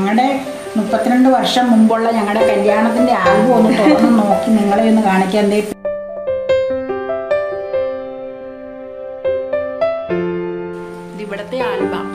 ഞങ്ങളുടെ മുപ്പത്തിരണ്ട് വർഷം മുമ്പുള്ള ഞങ്ങളുടെ കല്യാണത്തിന്റെ ആൽബം ഒന്ന് തുറന്ന് നോക്കി നിങ്ങളെ ഒന്ന് കാണിക്കാൻ ദേ ഇത് ഇവിടുത്തെ ആൽബം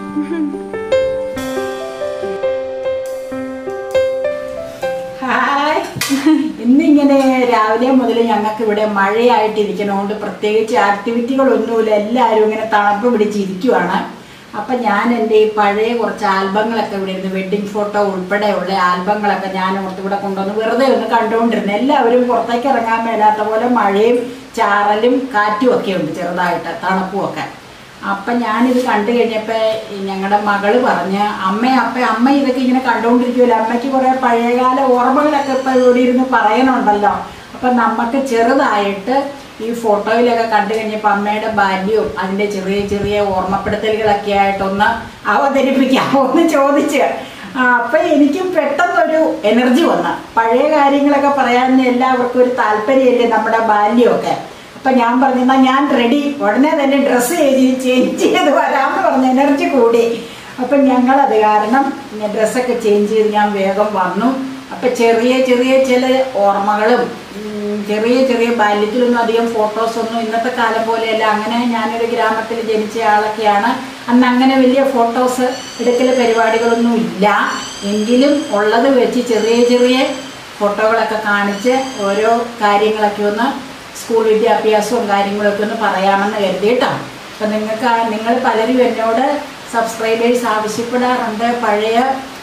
ഹായ് ഇന്നിങ്ങനെ രാവിലെ മുതൽ ഞങ്ങൾക്ക് ഇവിടെ മഴയായിട്ടിരിക്കണോണ്ട് പ്രത്യേകിച്ച് ആക്ടിവിറ്റികളൊന്നുമില്ല എല്ലാവരും ഇങ്ങനെ തണുപ്പ് പിടിച്ചിരിക്കുവാണ് അപ്പം ഞാൻ എൻ്റെ ഈ പഴയ കുറച്ച് ആൽബങ്ങളൊക്കെ ഇവിടെ ഇരുന്ന് വെഡ്ഡിങ് ഫോട്ടോ ഉൾപ്പെടെയുള്ള ആൽബങ്ങളൊക്കെ ഞാൻ ഓർത്ത് ഇവിടെ കൊണ്ടുവന്ന് വെറുതെ ഒന്ന് കണ്ടുകൊണ്ടിരുന്നു എല്ലാവരും പുറത്തേക്ക് ഇറങ്ങാൻ മേലാത്ത പോലെ മഴയും ചാറലും കാറ്റും ഒക്കെ ഉണ്ട് ചെറുതായിട്ട് തണുപ്പും ഒക്കെ അപ്പം ഞാനിത് കണ്ടു കഴിഞ്ഞപ്പോൾ ഞങ്ങളുടെ മകള് പറഞ്ഞ് അമ്മ അപ്പ അമ്മ ഇതൊക്കെ ഇങ്ങനെ കണ്ടുകൊണ്ടിരിക്കുമല്ലോ അമ്മയ്ക്ക് കുറേ പഴയകാല ഓർമ്മകളൊക്കെ ഇപ്പം ഇവിടെ ഇരുന്ന് പറയണുണ്ടല്ലോ അപ്പം നമുക്ക് ചെറുതായിട്ട് ഈ ഫോട്ടോയിലൊക്കെ കണ്ടു കഴിഞ്ഞപ്പോൾ അമ്മയുടെ ബാല്യവും അതിൻ്റെ ചെറിയ ചെറിയ ഓർമ്മപ്പെടുത്തലുകളൊക്കെ ആയിട്ടൊന്ന് അവതരിപ്പിക്കാമോ എന്ന് ചോദിച്ച് ആ, അപ്പൊ എനിക്കും പെട്ടെന്നൊരു എനർജി വന്ന് പഴയ കാര്യങ്ങളൊക്കെ പറയാൻ എല്ലാവർക്കും ഒരു താല്പര്യമല്ലേ നമ്മുടെ ബാല്യമൊക്കെ അപ്പൊ ഞാൻ പറഞ്ഞു "എന്നാ ഞാൻ റെഡി ഉടനെ തന്നെ ഡ്രസ്സ് ചെയ്ത് ചേഞ്ച് ചെയ്ത് വരാമെന്ന് പറഞ്ഞ എനർജി കൂടി അപ്പൊ ഞങ്ങളത് കാരണം ഡ്രസ്സൊക്കെ ചേഞ്ച് ചെയ്ത് ഞാൻ വേഗം വന്നു അപ്പൊ ചെറിയ ചെറിയ ചില ഓർമ്മകളും ഉം, ചെറിയ ചെറിയ ബാല്യത്തിലൊന്നും അധികം ഫോട്ടോസ് ഒന്നും ഇന്നത്തെ കാലം പോലെയല്ല അങ്ങനെ ഞാനൊരു ഗ്രാമത്തിൽ ജനിച്ച ആളൊക്കെയാണ് അന്ന് അങ്ങനെ വലിയ ഫോട്ടോസ് എടുക്കൽ പരിപാടികളൊന്നും ഇല്ല എങ്കിലും ഉള്ളത് വെച്ച് ചെറിയ ചെറിയ ഫോട്ടോകളൊക്കെ കാണിച്ച് ഓരോ കാര്യങ്ങളൊക്കെ ഒന്ന് സ്കൂൾ വിദ്യാഭ്യാസവും കാര്യങ്ങളൊക്കെ ഒന്ന് പറയാമെന്ന് കരുതി കേട്ടോ അപ്പം നിങ്ങൾക്ക് നിങ്ങൾ പലരും എന്നോട് സബ്സ്ക്രൈബേഴ്സ് ആവശ്യപ്പെടാറുണ്ട് പഴയ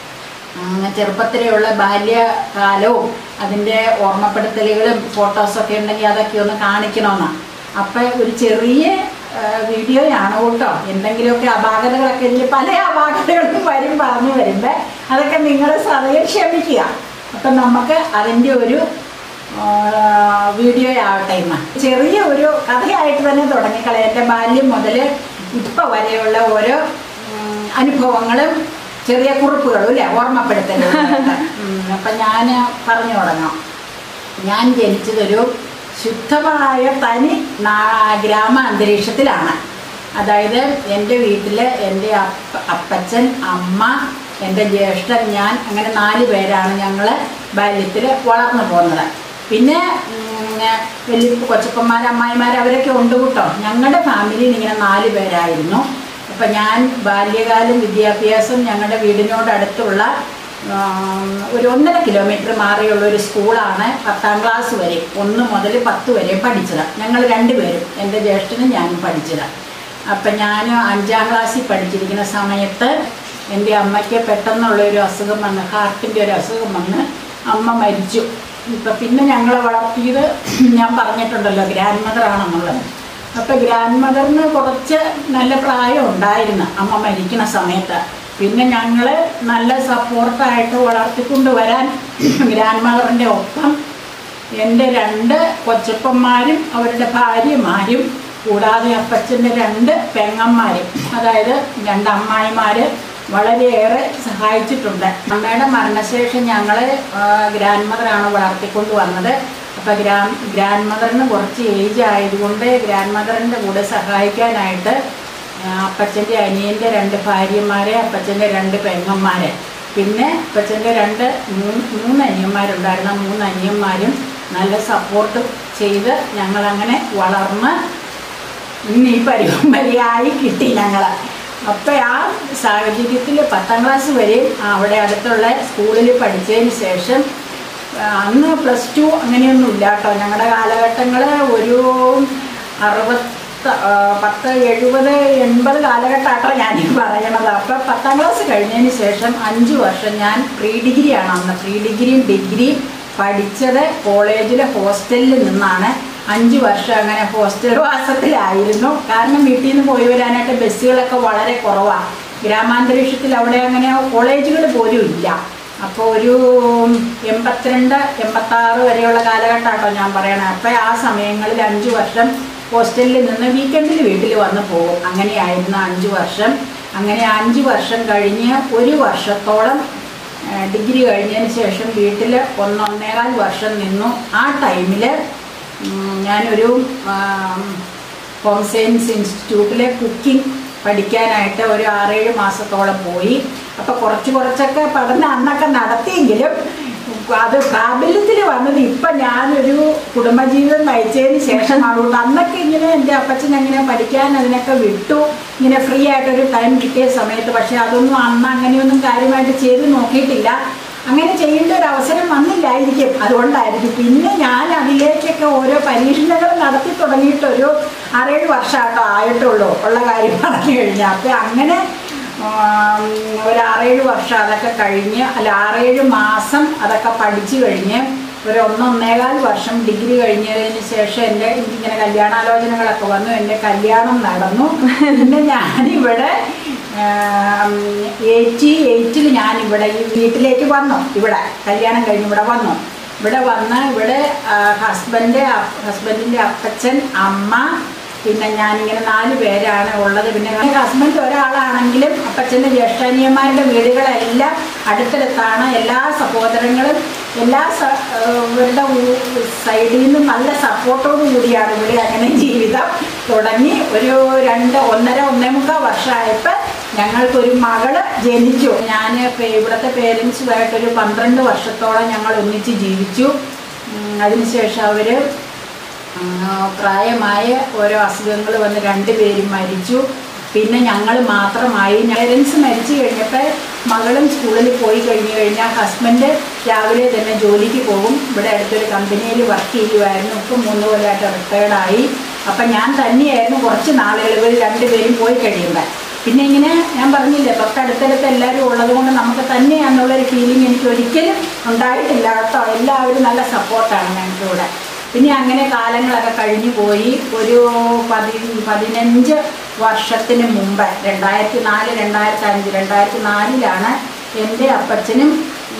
ഉം, ചെറുപ്പത്തിലെയുള്ള ബാല്യകാലവും അതിൻ്റെ ഓർമ്മപ്പെടുത്തലുകളും ഫോട്ടോസൊക്കെ ഉണ്ടെങ്കിൽ അതൊക്കെ ഒന്ന് കാണിക്കണമെന്നാണ് അപ്പം ഒരു ചെറിയ ആ, വീഡിയോയാണ് കേട്ടോ എന്തെങ്കിലുമൊക്കെ അപാകതകളൊക്കെ ഇതിൽ പല അപാകതകളും വരും പറഞ്ഞു വരുമ്പോൾ അതൊക്കെ നിങ്ങൾ സദയം ക്ഷമിക്കുക അപ്പം നമുക്ക് അതിൻ്റെ ഒരു ആ, വീഡിയോ ആവട്ടെ ഇന്ന് ചെറിയ ഒരു കഥയായിട്ട് തന്നെ തുടങ്ങിക്കളയാം എൻ്റെ ബാല്യം മുതൽ ഇപ്പം വരെയുള്ള ഓരോ ഉം, അനുഭവങ്ങളും ചെറിയ കുറിപ്പുകളും അല്ലേ ഓർമ്മപ്പെടുത്തലും അപ്പം ഞാൻ പറഞ്ഞു തുടങ്ങാം ഞാൻ ജനിച്ചതൊരു ശുദ്ധമായ തനി നാ- ഗ്രാമ അന്തരീക്ഷത്തിലാണ് അതായത് എൻ്റെ വീട്ടിൽ എൻ്റെ അപ്പ അപ്പച്ചൻ അമ്മ എൻ്റെ ജ്യേഷ്ഠൻ ഞാൻ അങ്ങനെ നാല് പേരാണ് ഞങ്ങൾ ബാല്യത്തിൽ വളർന്നു പോകുന്നത് പിന്നെ ഉം, വലിയ കൊച്ചപ്പന്മാർ അമ്മായിമാർ അവരൊക്കെ ഉണ്ട് കേട്ടോ ഞങ്ങളുടെ ഫാമിലിയിൽ ഇങ്ങനെ നാല് പേരായിരുന്നു അപ്പം ഞാൻ ബാല്യകാലം വിദ്യാഭ്യാസം ഞങ്ങളുടെ വീടിനോടടുത്തുള്ള ആം, ഒരു ഒന്നര കിലോമീറ്റർ മാറിയുള്ള ഒരു സ്കൂളാണ് പത്താം ക്ലാസ് വരെ ഒന്ന് മുതൽ പത്ത് വരെ പഠിച്ചത് ഞങ്ങൾ രണ്ടുപേരും എൻ്റെ ജ്യേഷ്ഠനും ഞാനും പഠിച്ചത് അപ്പം ഞാൻ അഞ്ചാം ക്ലാസ്സിൽ പഠിച്ചിരിക്കുന്ന സമയത്ത് എൻ്റെ അമ്മയ്ക്ക് പെട്ടെന്നുള്ള ഒരു അസുഖം വന്ന് ഹാർട്ടിൻ്റെ ഒരു അസുഖം വന്ന് അമ്മ മരിച്ചു ഇപ്പം പിന്നെ ഞങ്ങളെ വളർത്തിയത് ഞാൻ പറഞ്ഞിട്ടുണ്ടല്ലോ ഗ്രാൻഡ് മദർ ആണെന്നുള്ളത് അപ്പം ഗ്രാൻഡ് മദറിന് കുറച്ച് നല്ല പ്രായം ഉണ്ടായിരുന്നു അമ്മ മരിക്കുന്ന സമയത്ത് പിന്നെ ഞങ്ങൾ നല്ല സപ്പോർട്ടായിട്ട് വളർത്തിക്കൊണ്ട് വരാൻ ഗ്രാൻഡ് മദറിൻ്റെ ഒപ്പം എൻ്റെ രണ്ട് കൊച്ചപ്പന്മാരും അവരുടെ ഭാര്യമാരും കൂടാതെ അപ്പച്ചൻ്റെ രണ്ട് പെങ്ങന്മാരും അതായത് രണ്ട് അമ്മായിമാർ വളരെയേറെ സഹായിച്ചിട്ടുണ്ട് അമ്മയുടെ മരണശേഷം ഞങ്ങൾ ഗ്രാൻഡ് മദറാണ് വളർത്തിക്കൊണ്ട് വന്നത് അപ്പോൾ ഗ്രാൻ ഗ്രാൻഡ് മദറിന് കുറച്ച് ഏജ് ആയതുകൊണ്ട് ഗ്രാൻഡ് മദറിൻ്റെ കൂടെ സഹായിക്കാനായിട്ട് ആ, അപ്പച്ചൻ്റെ അനിയൻ്റെ രണ്ട് ഭാര്യമാരെ അപ്പച്ചൻ്റെ രണ്ട് പെങ്ങന്മാരെ പിന്നെ അപ്പച്ചൻ്റെ രണ്ട് മൂന്ന് മൂന്ന് അനിയന്മാരുണ്ടായിരുന്നു ആ മൂന്ന് അനിയന്മാരും നല്ല സപ്പോർട്ട് ചെയ്ത് ഞങ്ങളങ്ങനെ വളർന്ന് ഇന്ന് ഈ പരിപാടിയായി കിട്ടി ഞങ്ങൾ അപ്പം ആ സാഹചര്യത്തിൽ പത്താം ക്ലാസ് വരെയും അവിടെ അടുത്തുള്ള സ്കൂളിൽ പഠിച്ചതിന് ശേഷം ആ, അന്ന് പ്ലസ് ടു അങ്ങനെയൊന്നും ഇല്ല കേട്ടോ ഞങ്ങളുടെ കാലഘട്ടങ്ങൾ ഒരു അറുപത്ത് ആ, പത്ത് എഴുപത് എൺപത് കാലഘട്ടമാട്ടോ ഞാൻ ഈ പറയണത് അപ്പം പത്താം ക്ലാസ് കഴിഞ്ഞതിന് ശേഷം അഞ്ച് വർഷം ഞാൻ പ്രീ ഡിഗ്രിയാണ് അന്ന് പ്രീ ഡിഗ്രിയും ഡിഗ്രിയും പഠിച്ചത് കോളേജിലെ ഹോസ്റ്റലിൽ നിന്നാണ് അഞ്ച് വർഷം അങ്ങനെ ഹോസ്റ്റൽ വാസത്തിലായിരുന്നു കാരണം വീട്ടിൽ നിന്ന് പോയി വരാനായിട്ട് ബസ്സുകളൊക്കെ വളരെ കുറവാണ് ഗ്രാമാന്തരീക്ഷത്തിൽ അവിടെ അങ്ങനെ കോളേജുകൾ പോലും ഇല്ല അപ്പോൾ ഒരു എൺപത്തിരണ്ട് എൺപത്താറ് വരെയുള്ള കാലഘട്ടമാട്ടോ ഞാൻ പറയണത് അപ്പോൾ ആ സമയങ്ങളിൽ അഞ്ച് വർഷം ഹോസ്റ്റലിൽ നിന്ന് വീക്കെൻഡിൽ വീട്ടിൽ വന്ന് പോകും അങ്ങനെയായിരുന്നു അഞ്ച് വർഷം അങ്ങനെ അഞ്ച് വർഷം കഴിഞ്ഞ് ഒരു വർഷത്തോളം ആ, ഡിഗ്രി കഴിഞ്ഞതിന് ശേഷം വീട്ടിൽ ഒന്നൊന്നേകാൽ വർഷം നിന്നു ആ ടൈമിൽ ഞാനൊരു ആം, ഹോം സയൻസ് ഇൻസ്റ്റിറ്റ്യൂട്ടിലെ കുക്കിംഗ് പഠിക്കാനായിട്ട് ഒരു ആറേഴ് മാസത്തോളം പോയി അപ്പൊ കുറച്ച് കുറച്ചൊക്കെ പഠനം അന്നൊക്കെ നടത്തിയെങ്കിലും അത് പ്രാബല്യത്തിൽ വന്നത് ഇപ്പൊ ഞാനൊരു കുടുംബജീവിതം നയിച്ചതിന് ശേഷമാണ് അന്നൊക്കെ ഇങ്ങനെ എൻ്റെ അപ്പച്ചൻ അങ്ങനെ പഠിക്കാൻ അതിനൊക്കെ വിട്ടു ഇങ്ങനെ ഫ്രീ ആയിട്ടൊരു ടൈം കിട്ടിയ സമയത്ത് പക്ഷെ അതൊന്നും അന്ന് അങ്ങനെയൊന്നും കാര്യമായിട്ട് ചെയ്ത് നോക്കിയിട്ടില്ല അങ്ങനെ ചെയ്യേണ്ട ഒരു അവസരം വന്നില്ലായിരിക്കും അതുകൊണ്ടായിരിക്കും പിന്നെ ഞാൻ അതിലേക്കൊക്കെ ഓരോ പരീക്ഷണങ്ങൾ നടത്തി തുടങ്ങിയിട്ടൊരു ആറേഴ് വർഷമായിട്ടോ ആയിട്ടുള്ളൂ ഉള്ള കാര്യം പറഞ്ഞു കഴിഞ്ഞാൽ അപ്പം അങ്ങനെ ആം, ഒരു ആറേഴ് വർഷം അതൊക്കെ കഴിഞ്ഞ് അല്ല ആറേഴ് മാസം അതൊക്കെ പഠിച്ചു കഴിഞ്ഞ് ഒരു ഒന്നൊന്നേകാൽ വർഷം ഡിഗ്രി കഴിഞ്ഞതിന് ശേഷം എൻ്റെ എനിക്കിങ്ങനെ കല്യാണാലോചനകളൊക്കെ വന്നു എൻ്റെ കല്യാണം നടന്നു പിന്നെ ഞാനിവിടെ എയ്റ്റി എയ്റ്റിൽ ഞാനിവിടെ ഈ വീട്ടിലേക്ക് വന്നു ഇവിടെ കല്യാണം കഴിഞ്ഞ് ഇവിടെ വന്നു ഇവിടെ വന്ന് ഇവിടെ ഹസ്ബൻഡ് ഹസ്ബൻഡിൻ്റെ അപ്പച്ചൻ അമ്മ പിന്നെ ഞാനിങ്ങനെ നാല് പേരാണ് ഉള്ളത് പിന്നെ ഹസ്ബൻഡ് ഒരാളാണെങ്കിലും അപ്പച്ചൻ്റെ ജ്യേഷ്ഠാനിയന്മാരുടെ വീടുകളെല്ലാം അടുത്തടുത്താണ് എല്ലാ സഹോദരങ്ങളും എല്ലാ സ- ഏഹ് ഇവരുടെ ഊ- സൈഡിൽ നിന്നും നല്ല സപ്പോർട്ടോടു കൂടിയാണ് ഇവിടെ അങ്ങനെ ജീവിതം തുടങ്ങി ഒരു രണ്ട് ഒന്നര ഒന്നേ മുക്കാൽ വർഷമായപ്പോൾ ഞങ്ങൾക്കൊരു മകള് ജനിച്ചു ഞാൻ ഇവിടുത്തെ പേരൻസുമായിട്ടൊരു പന്ത്രണ്ട് വർഷത്തോളം ഞങ്ങൾ ഒന്നിച്ച് ജീവിച്ചു ഉം, അതിനുശേഷം അവർ പ്രായമായ ഓരോ അസുഖങ്ങൾ വന്ന് രണ്ടുപേരും മരിച്ചു പിന്നെ ഞങ്ങൾ മാത്രമായി പേരൻസ് മരിച്ചു കഴിഞ്ഞപ്പോൾ മകളും സ്കൂളിൽ പോയി കഴിഞ്ഞ് കഴിഞ്ഞാൽ ഹസ്ബൻഡ് രാവിലെ തന്നെ ജോലിക്ക് പോകും ഇവിടെ അടുത്തൊരു കമ്പനിയിൽ വർക്ക് ചെയ്യുമായിരുന്നു ഇപ്പം മൂന്ന് കൊല്ലമായിട്ട് റിട്ടയർഡായി അപ്പം ഞാൻ തന്നെയായിരുന്നു കുറച്ച് നാളുകൾ രണ്ടുപേരും പോയി കഴിയുമ്പോൾ പിന്നെ ഇങ്ങനെ ഞാൻ പറഞ്ഞില്ലേ തൊട്ടടുത്തടുത്ത് എല്ലാവരും ഉള്ളത് കൊണ്ട് നമുക്ക് തന്നെയാണെന്നുള്ളൊരു ഫീലിംഗ് എനിക്ക് ഒരിക്കലും ഉണ്ടായിട്ടില്ല കേട്ടോ എല്ലാവരും നല്ല സപ്പോർട്ടാണ് ഞങ്ങൾക്ക് ഇവിടെ പിന്നെ അങ്ങനെ കാലങ്ങളൊക്കെ കഴിഞ്ഞു പോയി ഒരു പതി പതിനഞ്ച് വർഷത്തിന് മുമ്പ് രണ്ടായിരത്തി നാല് രണ്ടായിരത്തി അഞ്ച് രണ്ടായിരത്തി നാലിലാണ് എൻ്റെ അപ്പച്ചനും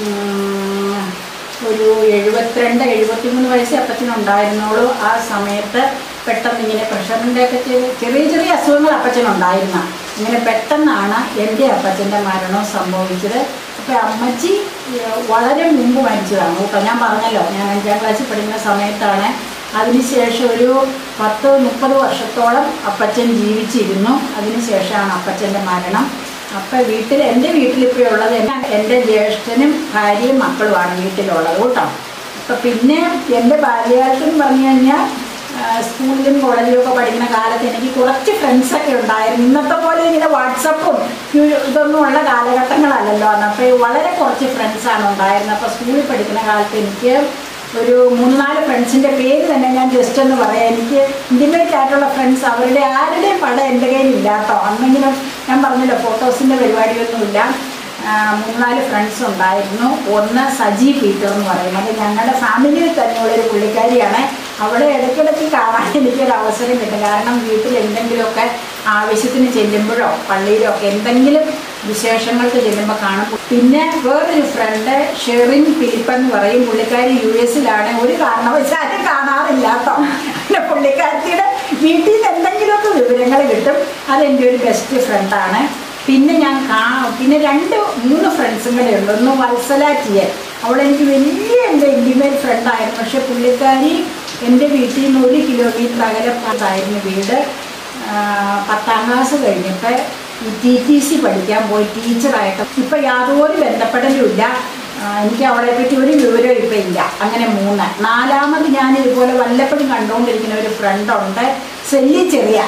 ഉം, ഒരു എഴുപത്തിരണ്ട് എഴുപത്തിമൂന്ന് വയസ്സ് അപ്പച്ചനുണ്ടായിരുന്നുള്ളൂ ആ സമയത്ത് പെട്ടെന്ന് ഇങ്ങനെ പ്രഷറിൻ്റെ ഒക്കെ ചെറിയ ചെറിയ ചെറിയ അസുഖങ്ങൾ അപ്പച്ചനുണ്ടായിരുന്ന ഇങ്ങനെ പെട്ടെന്നാണ് എൻ്റെ അപ്പച്ചൻ്റെ മരണം സംഭവിച്ചത് അപ്പോൾ അമ്മച്ചി ഏഹ്, വളരെ മുമ്പ് മരിച്ചതാണ് കേട്ടോ ഞാൻ പറഞ്ഞല്ലോ ഞാൻ അഞ്ചാം ക്ലാസ്സിൽ പഠിക്കുന്ന സമയത്താണ് അതിനുശേഷം ഒരു പത്ത് മുപ്പത് വർഷത്തോളം അപ്പച്ചൻ ജീവിച്ചിരുന്നു അതിനുശേഷമാണ് അപ്പച്ചൻ്റെ മരണം അപ്പം വീട്ടിൽ എൻ്റെ വീട്ടിലിപ്പോൾ ഉള്ളത് എന്നെ- എൻ്റെ ജ്യേഷ്ഠനും ഭാര്യയും മക്കളുമാണ് വീട്ടിലുള്ളത് കേട്ടോ അപ്പം പിന്നെ എൻ്റെ ബാല്യകാലത്ത് എന്ന് പറഞ്ഞു കഴിഞ്ഞാൽ ആ, സ്കൂളിലും കോളേജിലും ഒക്കെ പഠിക്കുന്ന കാലത്ത് എനിക്ക് കുറച്ച് ഫ്രണ്ട്സൊക്കെ ഉണ്ടായിരുന്നു ഇന്നത്തെ പോലെ ഇങ്ങനെ വാട്സപ്പും യു- ഇതൊന്നും ഉള്ള കാലഘട്ടങ്ങളല്ലല്ലോ അന്ന് അപ്പോൾ വളരെ കുറച്ച് ഫ്രണ്ട്സാണ് ഉണ്ടായിരുന്നത് അപ്പോൾ സ്കൂളിൽ പഠിക്കുന്ന കാലത്ത് എനിക്ക് ഒരു മൂന്ന് നാല് ഫ്രണ്ട്സിൻ്റെ പേര് തന്നെ ഞാൻ ജസ്റ്റ് ഒന്ന് പറയാം എനിക്ക് ഇൻറ്റിമേറ്റ് ആയിട്ടുള്ള ഫ്രണ്ട്സ് അവരുടെ ആരുടെയും പടം എൻ്റെ കയ്യിൽ ഇല്ല കേട്ടോ അന്നെങ്കിലും ഞാൻ പറഞ്ഞല്ലോ ഫോട്ടോസിൻ്റെ പരിപാടിയൊന്നുമില്ല ആ, മൂന്നാല് ഫ്രണ്ട്സ് ഉണ്ടായിരുന്നു ഒന്ന് സജി പീറ്റർ എന്ന് പറയുന്നത് ഞങ്ങളുടെ ഫാമിലിയിൽ തന്നെയുള്ളൊരു പുള്ളിക്കാരിയാണ് അവിടെ ഇടയ്ക്കിടയ്ക്ക് കാണാൻ എനിക്കൊരു അവസരം കിട്ടും കാരണം വീട്ടിൽ എന്തെങ്കിലുമൊക്കെ ആവശ്യത്തിന് ചെല്ലുമ്പോഴോ പള്ളിയിലോ ഒക്കെ എന്തെങ്കിലും വിശേഷങ്ങൾക്ക് ചെല്ലുമ്പോൾ കാണും പിന്നെ വേറൊരു ഫ്രണ്ട് ഷെറിൻ ഫിലിപ്പ് എന്ന് പറയും പുള്ളിക്കാരി യു എസിലാണ് ഒരു കാരണവശാലും കാണാറില്ല കേട്ടോ പിന്നെ പുള്ളിക്കാരത്തിയുടെ വീട്ടിൽ നിന്ന് എന്തെങ്കിലുമൊക്കെ വിവരങ്ങൾ കിട്ടും അതെൻ്റെ ഒരു ബെസ്റ്റ് ഫ്രണ്ടാണ് പിന്നെ ഞാൻ കാ പിന്നെ രണ്ട് മൂന്ന് ഫ്രണ്ട്സും കൂടെ ഉണ്ട് ഒന്ന് വത്സല ടിയൻ അവളെനിക്ക് വലിയ എൻ്റെ ഇൻറ്റിമേറ്റ് ഫ്രണ്ടായിരുന്നു പക്ഷെ പുള്ളിക്കാരി എൻ്റെ വീട്ടിൽ നിന്ന് ഒരു കിലോമീറ്റർ അകലത്തായിരുന്നു വീട് ആ, പത്താം ക്ലാസ് കഴിഞ്ഞപ്പോൾ ഈ ടി ടി സി പഠിക്കാൻ പോയി ടീച്ചറായിട്ട് ഇപ്പം യാതൊരു ബന്ധപ്പെടലുമില്ല ആ, എനിക്ക് അവളെ പറ്റി ഒരു വിവരവും ഇപ്പം ഇല്ല അങ്ങനെ മൂന്ന് നാലാമത് ഞാൻ ഇതുപോലെ വല്ലപ്പോഴും കണ്ടുകൊണ്ടിരിക്കുന്ന ഒരു ഫ്രണ്ടുണ്ട് സെല്ലി ചെറിയ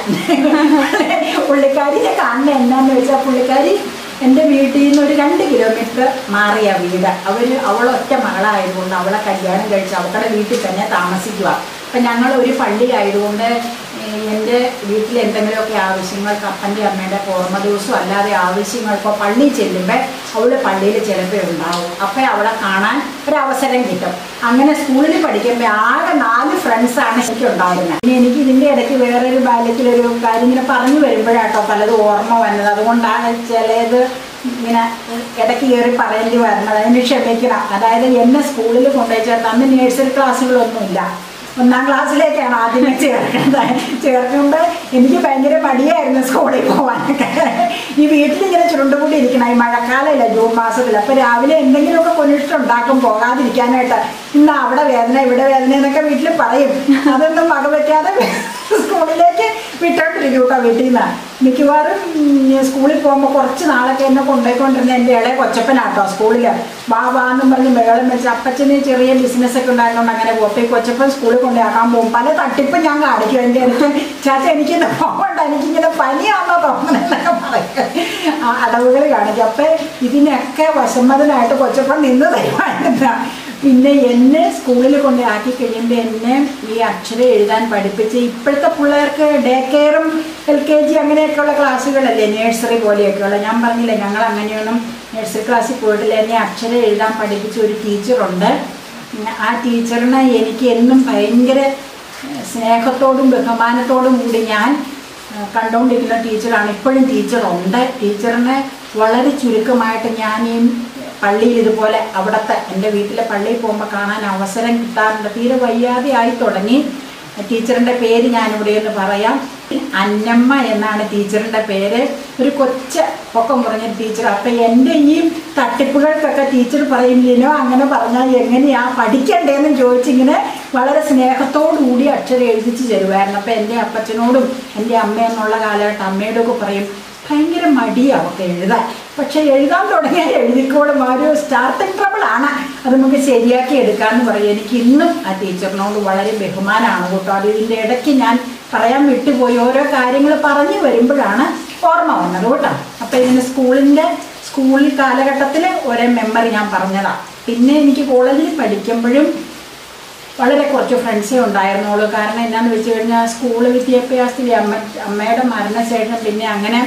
പുള്ളിക്കാരിയെ കാണുന്ന എന്നാന്ന് വെച്ചാൽ പുള്ളിക്കാരി എൻ്റെ വീട്ടിൽ നിന്ന് ഒരു രണ്ട് കിലോമീറ്റർ മാറിയ വീട് അവർ അവളൊറ്റ മകളായതുകൊണ്ട് അവളെ കല്യാണം കഴിച്ച് അവളുടെ വീട്ടിൽ തന്നെ താമസിക്കുക അപ്പം ഞങ്ങൾ ഒരു പള്ളി ആയതുകൊണ്ട് ഏഹ്, എൻ്റെ വീട്ടിൽ എന്തെങ്കിലുമൊക്കെ ആവശ്യങ്ങൾക്ക് അപ്പൻ്റെ അമ്മയുടെ ഓർമ്മ ദിവസവും അല്ലാതെ ആവശ്യങ്ങൾക്കോ പള്ളിയിൽ ചെല്ലുമ്പോൾ അവൾ പള്ളിയിൽ ചിലപ്പോൾ ഉണ്ടാവും അപ്പം അവളെ കാണാൻ ഒരവസരം കിട്ടും അങ്ങനെ സ്കൂളിൽ പഠിക്കുമ്പോൾ ആകെ നാല് ഫ്രണ്ട്സാണ് എനിക്ക് ഉണ്ടായിരുന്നത് ഇനി എനിക്ക് ഇതിൻ്റെ ഇടയ്ക്ക് വേറൊരു ബാല്യത്തിലൊരു കാര്യം ഇങ്ങനെ പറഞ്ഞു വരുമ്പോഴാട്ടോ പലതും ഓർമ്മ വന്നത് അതുകൊണ്ടാണ് ചിലത് ഇങ്ങനെ ഇടയ്ക്ക് കയറി പറയേണ്ടി വരുന്നത് അതിന് ക്ഷമിക്കണം അതായത് എന്നെ സ്കൂളിൽ കൊണ്ടുപോയി ചേർത്ത് അന്ന് നേഴ്സറി ക്ലാസ്സുകളൊന്നുമില്ല ഒന്നാം ക്ലാസ്സിലേക്കാണ് ആദ്യമേ ചേർക്കുന്നത് ചേർക്കുമ്പോൾ എനിക്ക് ഭയങ്കര മടിയായിരുന്നു സ്കൂളിൽ പോകാനൊക്കെ ഈ വീട്ടിലിങ്ങനെ ചുരുണ്ടുകൂടി ഇരിക്കണം ഈ മഴക്കാലമില്ല ജൂൺ മാസത്തിൽ അപ്പോൾ രാവിലെ എന്തെങ്കിലുമൊക്കെ കൊനിഷ്ടം ഉണ്ടാക്കും പോകാതിരിക്കാനായിട്ട് ഇന്ന് അവിടെ വേദന ഇവിടെ വേദന എന്നൊക്കെ വീട്ടിൽ പറയും അതൊന്നും വകവെക്കാതെ സ്കൂളിലേക്ക് വിട്ടോണ്ടിരിക്കും കേട്ടോ വീട്ടിൽ നിന്ന് മിക്കവാറും ഉം, സ്കൂളിൽ പോകുമ്പോൾ കുറച്ച് നാളൊക്കെ എന്നെ കൊണ്ടുപോയിക്കൊണ്ടിരുന്ന എൻ്റെ ഇളയ കൊച്ചപ്പനാട്ടോ സ്കൂളിൽ വാ വാ എന്നും പറഞ്ഞ് മേളം വെച്ച് അപ്പച്ചന് ചെറിയ ബിസിനസ് ഒക്കെ ഉണ്ടായതുകൊണ്ട് അങ്ങനെ പോകും അപ്പോൾ ഈ കൊച്ചപ്പൻ സ്കൂളിൽ കൊണ്ടാക്കാൻ പോകും പല തട്ടിപ്പും ഞാൻ കാണിക്കും എൻ്റെ അടുത്ത് ചാച്ച എനിക്കിന്ന് പോകണ്ട എനിക്കിങ്ങനെ പനിയാണോ തോന്നണെന്നൊക്കെ പറയും ആ അടവുകൾ കാണിക്കും അപ്പം ഇതിനൊക്കെ വശമ്മതനായിട്ട് കൊച്ചപ്പൻ നിന്ന് തരുമായിരുന്ന പിന്നെ എന്നെ സ്കൂളിൽ കൊണ്ട് ആക്കി കഴിയുമ്പോൾ എന്നെ ഈ അക്ഷരം എഴുതാൻ പഠിപ്പിച്ച് ഇപ്പോഴത്തെ പിള്ളേർക്ക് ഡേ കെയറും എൽ കെ ജി അങ്ങനെയൊക്കെയുള്ള ക്ലാസ്സുകളല്ലേ നേഴ്സറി പോലെയൊക്കെയുള്ള ഞാൻ പറഞ്ഞില്ലേ ഞങ്ങൾ അങ്ങനെയൊന്നും നഴ്സറി ക്ലാസ്സിൽ പോയിട്ടില്ല എന്നെ അക്ഷരം എഴുതാൻ പഠിപ്പിച്ച ഒരു ടീച്ചറുണ്ട് ഉം, ആ ടീച്ചറിനെ എനിക്ക് എന്നും ഭയങ്കര ഏഹ്, സ്നേഹത്തോടും ബഹുമാനത്തോടും കൂടി ഞാൻ ഏഹ്, കണ്ടുകൊണ്ടിരിക്കുന്ന ടീച്ചറാണ് ഇപ്പോഴും ടീച്ചറുണ്ട് ടീച്ചറിനെ വളരെ ചുരുക്കമായിട്ട് ഞാൻ ഈ പള്ളിയിൽ ഇതുപോലെ അവിടുത്തെ എൻ്റെ വീട്ടിലെ പള്ളിയിൽ പോകുമ്പോൾ കാണാൻ അവസരം കിട്ടാറുണ്ട് തീരെ വയ്യാതെ ആയി തുടങ്ങി ടീച്ചറിൻ്റെ പേര് ഞാനിവിടെ ഒന്ന് പറയാം അന്നമ്മ എന്നാണ് ടീച്ചറിൻ്റെ പേര് ഒരു കൊച്ച പൊക്കം കുറഞ്ഞ ടീച്ചർ അപ്പം എൻ്റെ ഈ തട്ടിപ്പുകൾക്കൊക്കെ ടീച്ചർ പറയില്ലേനോ അങ്ങനെ പറഞ്ഞാൽ എങ്ങനെയാ പഠിക്കണ്ടേന്ന് ചോദിച്ചിങ്ങനെ വളരെ സ്നേഹത്തോടു കൂടി അക്ഷരം എഴുതിച്ച് തരുമായിരുന്നു അപ്പം എൻ്റെ അപ്പച്ചനോടും എൻ്റെ അമ്മയെന്നുള്ള കാലഘട്ടം അമ്മയോടൊക്കെ പറയും ഭയങ്കര മടിയാണ് അവർക്ക് എഴുതാൻ പക്ഷെ എഴുതാൻ തുടങ്ങിയാൽ എഴുതിക്കോളും ആ ഒരു സ്റ്റാർട്ടിങ് ട്രബിൾ ആണ് അത് നമുക്ക് ശരിയാക്കി എടുക്കാമെന്ന് പറയും എനിക്ക് ഇന്നും ആ ടീച്ചറിനോട് വളരെ ബഹുമാനമാണ് കേട്ടോ അത് ഇതിൻ്റെ ഇടയ്ക്ക് ഞാൻ പറയാൻ വിട്ടുപോയി ഓരോ കാര്യങ്ങൾ പറഞ്ഞു വരുമ്പോഴാണ് ഓർമ്മ വന്നത് കേട്ടോ അപ്പം ഇതിന് സ്കൂളിൻ്റെ സ്കൂൾ കാലഘട്ടത്തിൽ ഒരേ മെമ്മറി ഞാൻ പറഞ്ഞതാണ് പിന്നെ എനിക്ക് കോളേജിൽ പഠിക്കുമ്പോഴും വളരെ കുറച്ച് ഫ്രണ്ട്സേ ഉണ്ടായിരുന്നുള്ളൂ കാരണം എന്നാന്ന് വെച്ച് കഴിഞ്ഞാൽ സ്കൂൾ വിദ്യാഭ്യാസത്തിൽ അമ്മ അമ്മയുടെ മരണശേഷം പിന്നെ അങ്ങനെ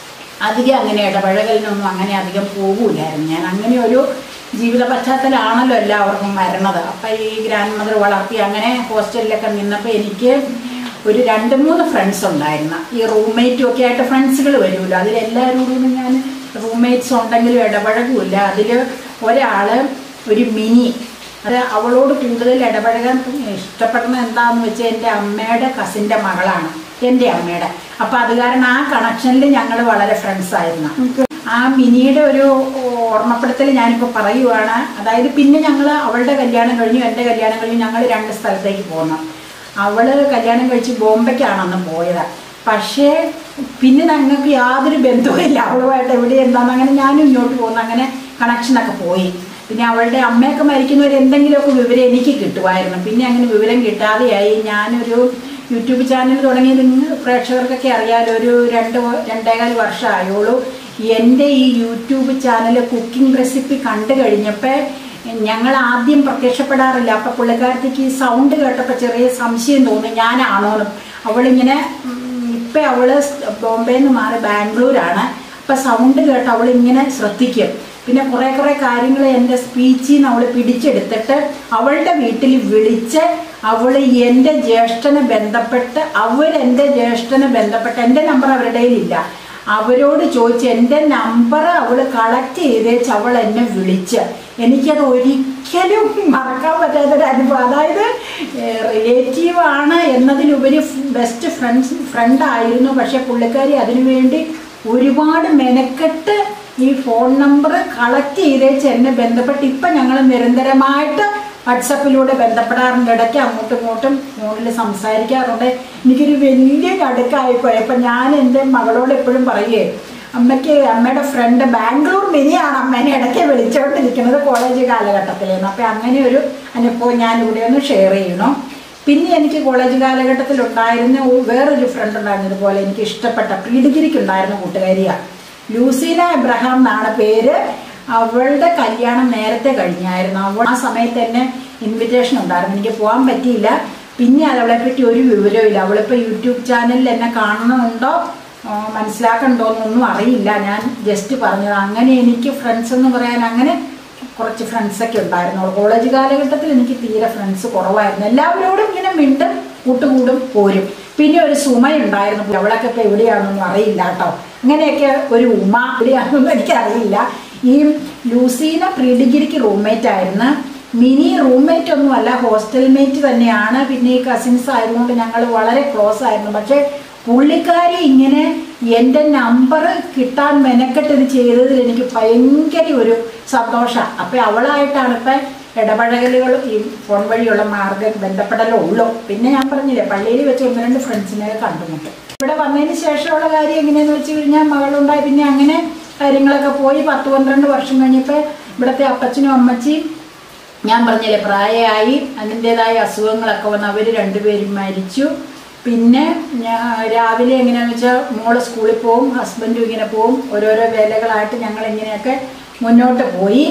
അധികം അങ്ങനെ ഇടപഴകലിനൊന്നും അങ്ങനെ അധികം പോകൂലായിരുന്നു ഞാൻ അങ്ങനെ ഒരു ജീവിത പശ്ചാത്തലമാണല്ലോ എല്ലാവർക്കും വരണത് അപ്പം ഈ ഗ്രാൻഡ് മദർ വളർത്തി അങ്ങനെ ഹോസ്റ്റലിലൊക്കെ നിന്നപ്പോൾ എനിക്ക് ഒരു രണ്ട് മൂന്ന് ഫ്രണ്ട്സ് ഉണ്ടായിരുന്നു ഈ റൂംമേറ്റും ഒക്കെ ആയിട്ട് ഫ്രണ്ട്സുകൾ വരുമല്ലോ അതിലെല്ലാവരോടും ഞാൻ റൂംമേറ്റ്സ് ഉണ്ടെങ്കിലും ഇടപഴകില്ല അതിൽ ഒരാൾ ഒരു മിനി അത് അവളോട് കൂടുതൽ ഇടപഴകാൻ ഇഷ്ടപ്പെടുന്നത് എന്താണെന്ന് വെച്ചാൽ എൻ്റെ അമ്മയുടെ കസിൻ്റെ മകളാണ് എൻ്റെ അമ്മയുടെ അപ്പം അത് കാരണം ആ കണക്ഷനിൽ ഞങ്ങൾ വളരെ ഫ്രണ്ട്സ് ആയിരുന്നു ആ മിനിയുടെ ഒരു ഓർമ്മപ്പെടുത്തൽ ഞാനിപ്പോൾ പറയുവാണ് അതായത് പിന്നെ ഞങ്ങൾ അവളുടെ കല്യാണം കഴിഞ്ഞു എൻ്റെ കല്യാണം കഴിഞ്ഞു ഞങ്ങൾ രണ്ട് സ്ഥലത്തേക്ക് പോന്നു അവള് കല്യാണം കഴിച്ച് ബോംബെക്കാണ് അന്ന് പോയത് പക്ഷേ പിന്നെ ഞങ്ങൾക്ക് യാതൊരു ബന്ധവുമില്ല അവളുമായിട്ട് എവിടെ എന്താന്ന് അങ്ങനെ ഞാനും ഇങ്ങോട്ട് പോകുന്നു അങ്ങനെ കണക്ഷനൊക്കെ പോയി പിന്നെ അവളുടെ അമ്മയൊക്കെ മരിക്കുന്നവർ എന്തെങ്കിലുമൊക്കെ വിവരം എനിക്ക് കിട്ടുമായിരുന്നു പിന്നെ അങ്ങനെ വിവരം കിട്ടാതെയായി ഞാനൊരു യൂട്യൂബ് ചാനൽ തുടങ്ങിയത് നിങ്ങൾ പ്രേക്ഷകർക്കൊക്കെ അറിയാലോ ഒരു രണ്ട് വ- രണ്ടേകാൽ വർഷമായുള്ളൂ എൻ്റെ ഈ യൂട്യൂബ് ചാനൽ കുക്കിംഗ് റെസിപ്പി കണ്ടു കഴിഞ്ഞപ്പോൾ ഞങ്ങൾ ആദ്യം പ്രത്യക്ഷപ്പെടാറില്ല അപ്പം പുള്ളിക്കാരത്തേക്ക് ഈ സൗണ്ട് കേട്ടപ്പോൾ ചെറിയ സംശയം തോന്നി ഞാനാണോന്ന് അവളിങ്ങനെ ഉം, ഇപ്പം അവള് ബോംബെയിൽ നിന്ന് മാറി ബാംഗ്ലൂരാണ് അപ്പം സൗണ്ട് കേട്ട് അവളിങ്ങനെ ശ്രദ്ധിക്കും പിന്നെ കുറേ കുറേ കാര്യങ്ങൾ എൻ്റെ സ്പീച്ചിൽ നിന്ന് അവൾ പിടിച്ചെടുത്തിട്ട് അവളുടെ വീട്ടിൽ വിളിച്ച് അവൾ എൻ്റെ ജ്യേഷ്ഠനെ ബന്ധപ്പെട്ട് അവരെൻ്റെ ജ്യേഷ്ഠനെ ബന്ധപ്പെട്ട് എൻ്റെ നമ്പർ അവരുടെ കയ്യിലില്ല അവരോട് ചോദിച്ച് എൻ്റെ നമ്പർ അവൾ കളക്ട് ചെയ്തേച്ച് അവൾ എന്നെ വിളിച്ച് എനിക്കത് ഒരിക്കലും മറക്കാൻ പറ്റാത്തൊരു അനുഭവം അതായത് റിലേറ്റീവ് ആണ് എന്നതിലുപരി ബെസ്റ്റ് ഫ്രണ്ട്സ് ഫ്രണ്ട് ആയിരുന്നു പക്ഷെ പുള്ളിക്കാരി അതിനുവേണ്ടി ഒരുപാട് മെനക്കെട്ട് ഈ ഫോൺ നമ്പർ കളക്ട് ചെയ്തേച്ച് എന്നെ ബന്ധപ്പെട്ട് ഇപ്പം ഞങ്ങൾ നിരന്തരമായിട്ട് വാട്സപ്പിലൂടെ ബന്ധപ്പെടാറുണ്ട് ഇടയ്ക്ക് അങ്ങോട്ടും ഇങ്ങോട്ടും ഫോണിൽ സംസാരിക്കാറുണ്ട് എനിക്കൊരു വലിയ നടുക്കായിപ്പോയി അപ്പം ഞാൻ എൻ്റെ മകളോട് എപ്പോഴും പറയുകയെ അമ്മയ്ക്ക് അമ്മയുടെ ഫ്രണ്ട് ബാംഗ്ലൂർ മിനിയാണ് അമ്മേനെ ഇടയ്ക്ക് വിളിച്ചുകൊണ്ടിരിക്കുന്നത് കോളേജ് കാലഘട്ടത്തിലേന്ന് അപ്പം അങ്ങനെ ഒരു അനുഭവം ഞാൻ ഇവിടെ ഒന്ന് ഷെയർ ചെയ്യണം പിന്നെ എനിക്ക് കോളേജ് കാലഘട്ടത്തിൽ ഉണ്ടായിരുന്ന ഒരു- വേറൊരു ഫ്രണ്ട് ഉണ്ടായിരുന്നു ഇതുപോലെ എനിക്ക് ഇഷ്ടപ്പെട്ട പ്രീ ഡിഗ്രിക്ക് ഉണ്ടായിരുന്ന കൂട്ടുകാരിയാണ് ലൂസീന എബ്രഹാം എന്നാണ് പേര് അവളുടെ കല്യാണം നേരത്തെ കഴിഞ്ഞായിരുന്നു അവൾ ആ സമയത്ത് തന്നെ ഇൻവിറ്റേഷൻ ഉണ്ടായിരുന്നു എനിക്ക് പോകാൻ പറ്റിയില്ല പിന്നെ അവളെ പറ്റി ഒരു വിവരവും ഇല്ല അവളിപ്പോൾ യൂട്യൂബ് ചാനലിൽ എന്നെ കാണണമെന്നുണ്ടോ ആ, മനസ്സിലാക്കണ്ടോ എന്നൊന്നും അറിയില്ല ഞാൻ ജസ്റ്റ് പറഞ്ഞത് അങ്ങനെ എനിക്ക് ഫ്രണ്ട്സ് എന്ന് പറയാൻ അങ്ങനെ കുറച്ച് ഫ്രണ്ട്സൊക്കെ ഉണ്ടായിരുന്നു കോളേജ് കാലഘട്ടത്തിൽ എനിക്ക് തീരെ ഫ്രണ്ട്സ് കുറവായിരുന്നു എല്ലാവരോടും ഇങ്ങനെ മിണ്ടും കൂട്ടുകൂടും പോരും പിന്നെ ഒരു സുമ ഉണ്ടായിരുന്നു അവളൊക്കെ ഇപ്പോൾ എവിടെയാണെന്നൊന്നും അറിയില്ല കേട്ടോ അങ്ങനെയൊക്കെ ഒരു ഉമ എവിടെയാണെന്നൊന്നും എനിക്കറിയില്ല ഈ ലൂസീന പ്രീ ഡിഗ്രിക്ക് റൂംമേറ്റ് ആയിരുന്നു മിനി റൂംമേറ്റ് ഒന്നും അല്ല ഹോസ്റ്റൽ മേറ്റ് തന്നെയാണ് പിന്നെ ഈ കസിൻസ് ആയതുകൊണ്ട് ഞങ്ങൾ വളരെ ക്ലോസ് ആയിരുന്നു പക്ഷേ പുള്ളിക്കാരി ഇങ്ങനെ എൻ്റെ നമ്പർ കിട്ടാൻ മെനക്കെട്ട് ഇത് ചെയ്തതിൽ എനിക്ക് ഭയങ്കര ഒരു സന്തോഷമാണ് അപ്പം അവളായിട്ടാണ് ഇപ്പം ഇടപഴകലുകൾ ഈ ഫോൺ വഴിയുള്ള മാർഗ്ഗ ബന്ധപ്പെടലേ ഉള്ളൂ പിന്നെ ഞാൻ പറഞ്ഞില്ലേ പള്ളിയിൽ വെച്ച് ഒന്ന് രണ്ട് ഫ്രണ്ട്സിനെ കണ്ടുമുട്ടും ഇവിടെ വന്നതിന് ശേഷമുള്ള കാര്യം എങ്ങനെയാന്ന് വെച്ച് കഴിഞ്ഞാൽ മകളുണ്ടായി പിന്നെ അങ്ങനെ കാര്യങ്ങളൊക്കെ പോയി പത്ത് പന്ത്രണ്ട് വർഷം കഴിഞ്ഞപ്പോൾ ഇവിടുത്തെ അപ്പച്ചനും അമ്മച്ചിയും ഞാൻ പറഞ്ഞില്ലേ പ്രായമായി അതിൻ്റെതായ അസുഖങ്ങളൊക്കെ വന്ന് അവർ രണ്ടുപേരും മരിച്ചു പിന്നെ ഞാൻ രാവിലെ എങ്ങനെയാണെന്ന് വെച്ചാൽ മോള് സ്കൂളിൽ പോവും ഹസ്ബൻഡും ഇങ്ങനെ പോവും ഓരോരോ വേലകളായിട്ട് ഞങ്ങൾ ഇങ്ങനെയൊക്കെ മുന്നോട്ട് പോയി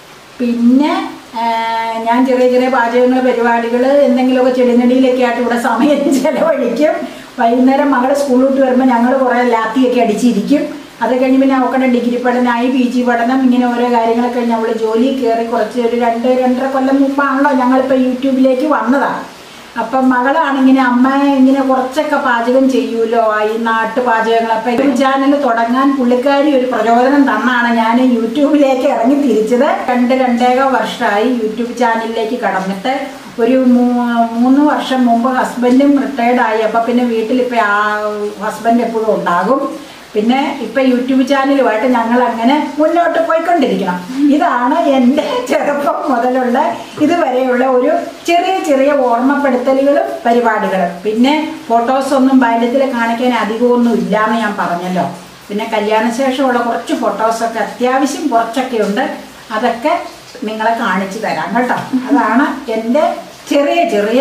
പിന്നെ ആ, ഞാൻ ചെറിയ ചെറിയ പാചകങ്ങൾ പരിപാടികൾ എന്തെങ്കിലുമൊക്കെ ചെടിനടിയിലൊക്കെ ആയിട്ട് ഇവിടെ സമയം ചിലവഴിക്കും വൈകുന്നേരം മകൾ സ്കൂൾ വിട്ട് വരുമ്പോൾ ഞങ്ങൾ കുറേ ലാത്തിയൊക്കെ അടിച്ചിരിക്കും അത് കഴിഞ്ഞ് പിന്നെ അവക്കടെ ഡിഗ്രി പഠനമായി പി ജി പഠനം ഇങ്ങനെ ഓരോ കാര്യങ്ങളൊക്കെ കഴിഞ്ഞ് അവൾ ജോലി കയറി കുറച്ച് ഒരു രണ്ട് രണ്ടര കൊല്ലം മുമ്പാണല്ലോ ഞങ്ങളിപ്പോൾ യൂട്യൂബിലേക്ക് വന്നതാണ് അപ്പം മകളാണിങ്ങനെ അമ്മ ഇങ്ങനെ കുറച്ചൊക്കെ പാചകം ചെയ്യൂലോ ഈ നാട്ടു പാചകങ്ങൾ അപ്പം യൂട്യൂബ് ചാനൽ തുടങ്ങാൻ പുള്ളിക്കാരി ഒരു പ്രചോദനം തന്നാണ് ഞാൻ യൂട്യൂബിലേക്ക് ഇറങ്ങി തിരിച്ചത് രണ്ട് രണ്ടേക വർഷമായി യൂട്യൂബ് ചാനലിലേക്ക് കടന്നിട്ട് ഒരു മൂ- മൂന്ന് വർഷം മുമ്പ് ഹസ്ബൻഡും റിട്ടയർഡായി അപ്പം പിന്നെ വീട്ടിൽ ഇപ്പം ആ ഹസ്ബൻഡ് എപ്പോഴും ഉണ്ടാകും പിന്നെ ഇപ്പൊ യൂട്യൂബ് ചാനലുമായിട്ട് ഞങ്ങൾ അങ്ങനെ മുന്നോട്ട് പോയിക്കൊണ്ടിരിക്കണം ഇതാണ് എൻ്റെ ചെറുപ്പം മുതലുള്ള ഇതുവരെയുള്ള ഒരു ചെറിയ ചെറിയ ഓർമ്മപ്പെടുത്തലുകളും പരിപാടികളും പിന്നെ ഫോട്ടോസ് ഒന്നും ബാല്യത്തിൽ കാണിക്കാൻ അധികമൊന്നും ഇല്ലാന്ന് ഞാൻ പറഞ്ഞല്ലോ പിന്നെ കല്യാണശേഷമുള്ള കുറച്ച് ഫോട്ടോസൊക്കെ അത്യാവശ്യം കുറച്ചൊക്കെ ഉണ്ട് അതൊക്കെ നിങ്ങളെ കാണിച്ചു തരാം കേട്ടോ അതാണ് എൻ്റെ ചെറിയ ചെറിയ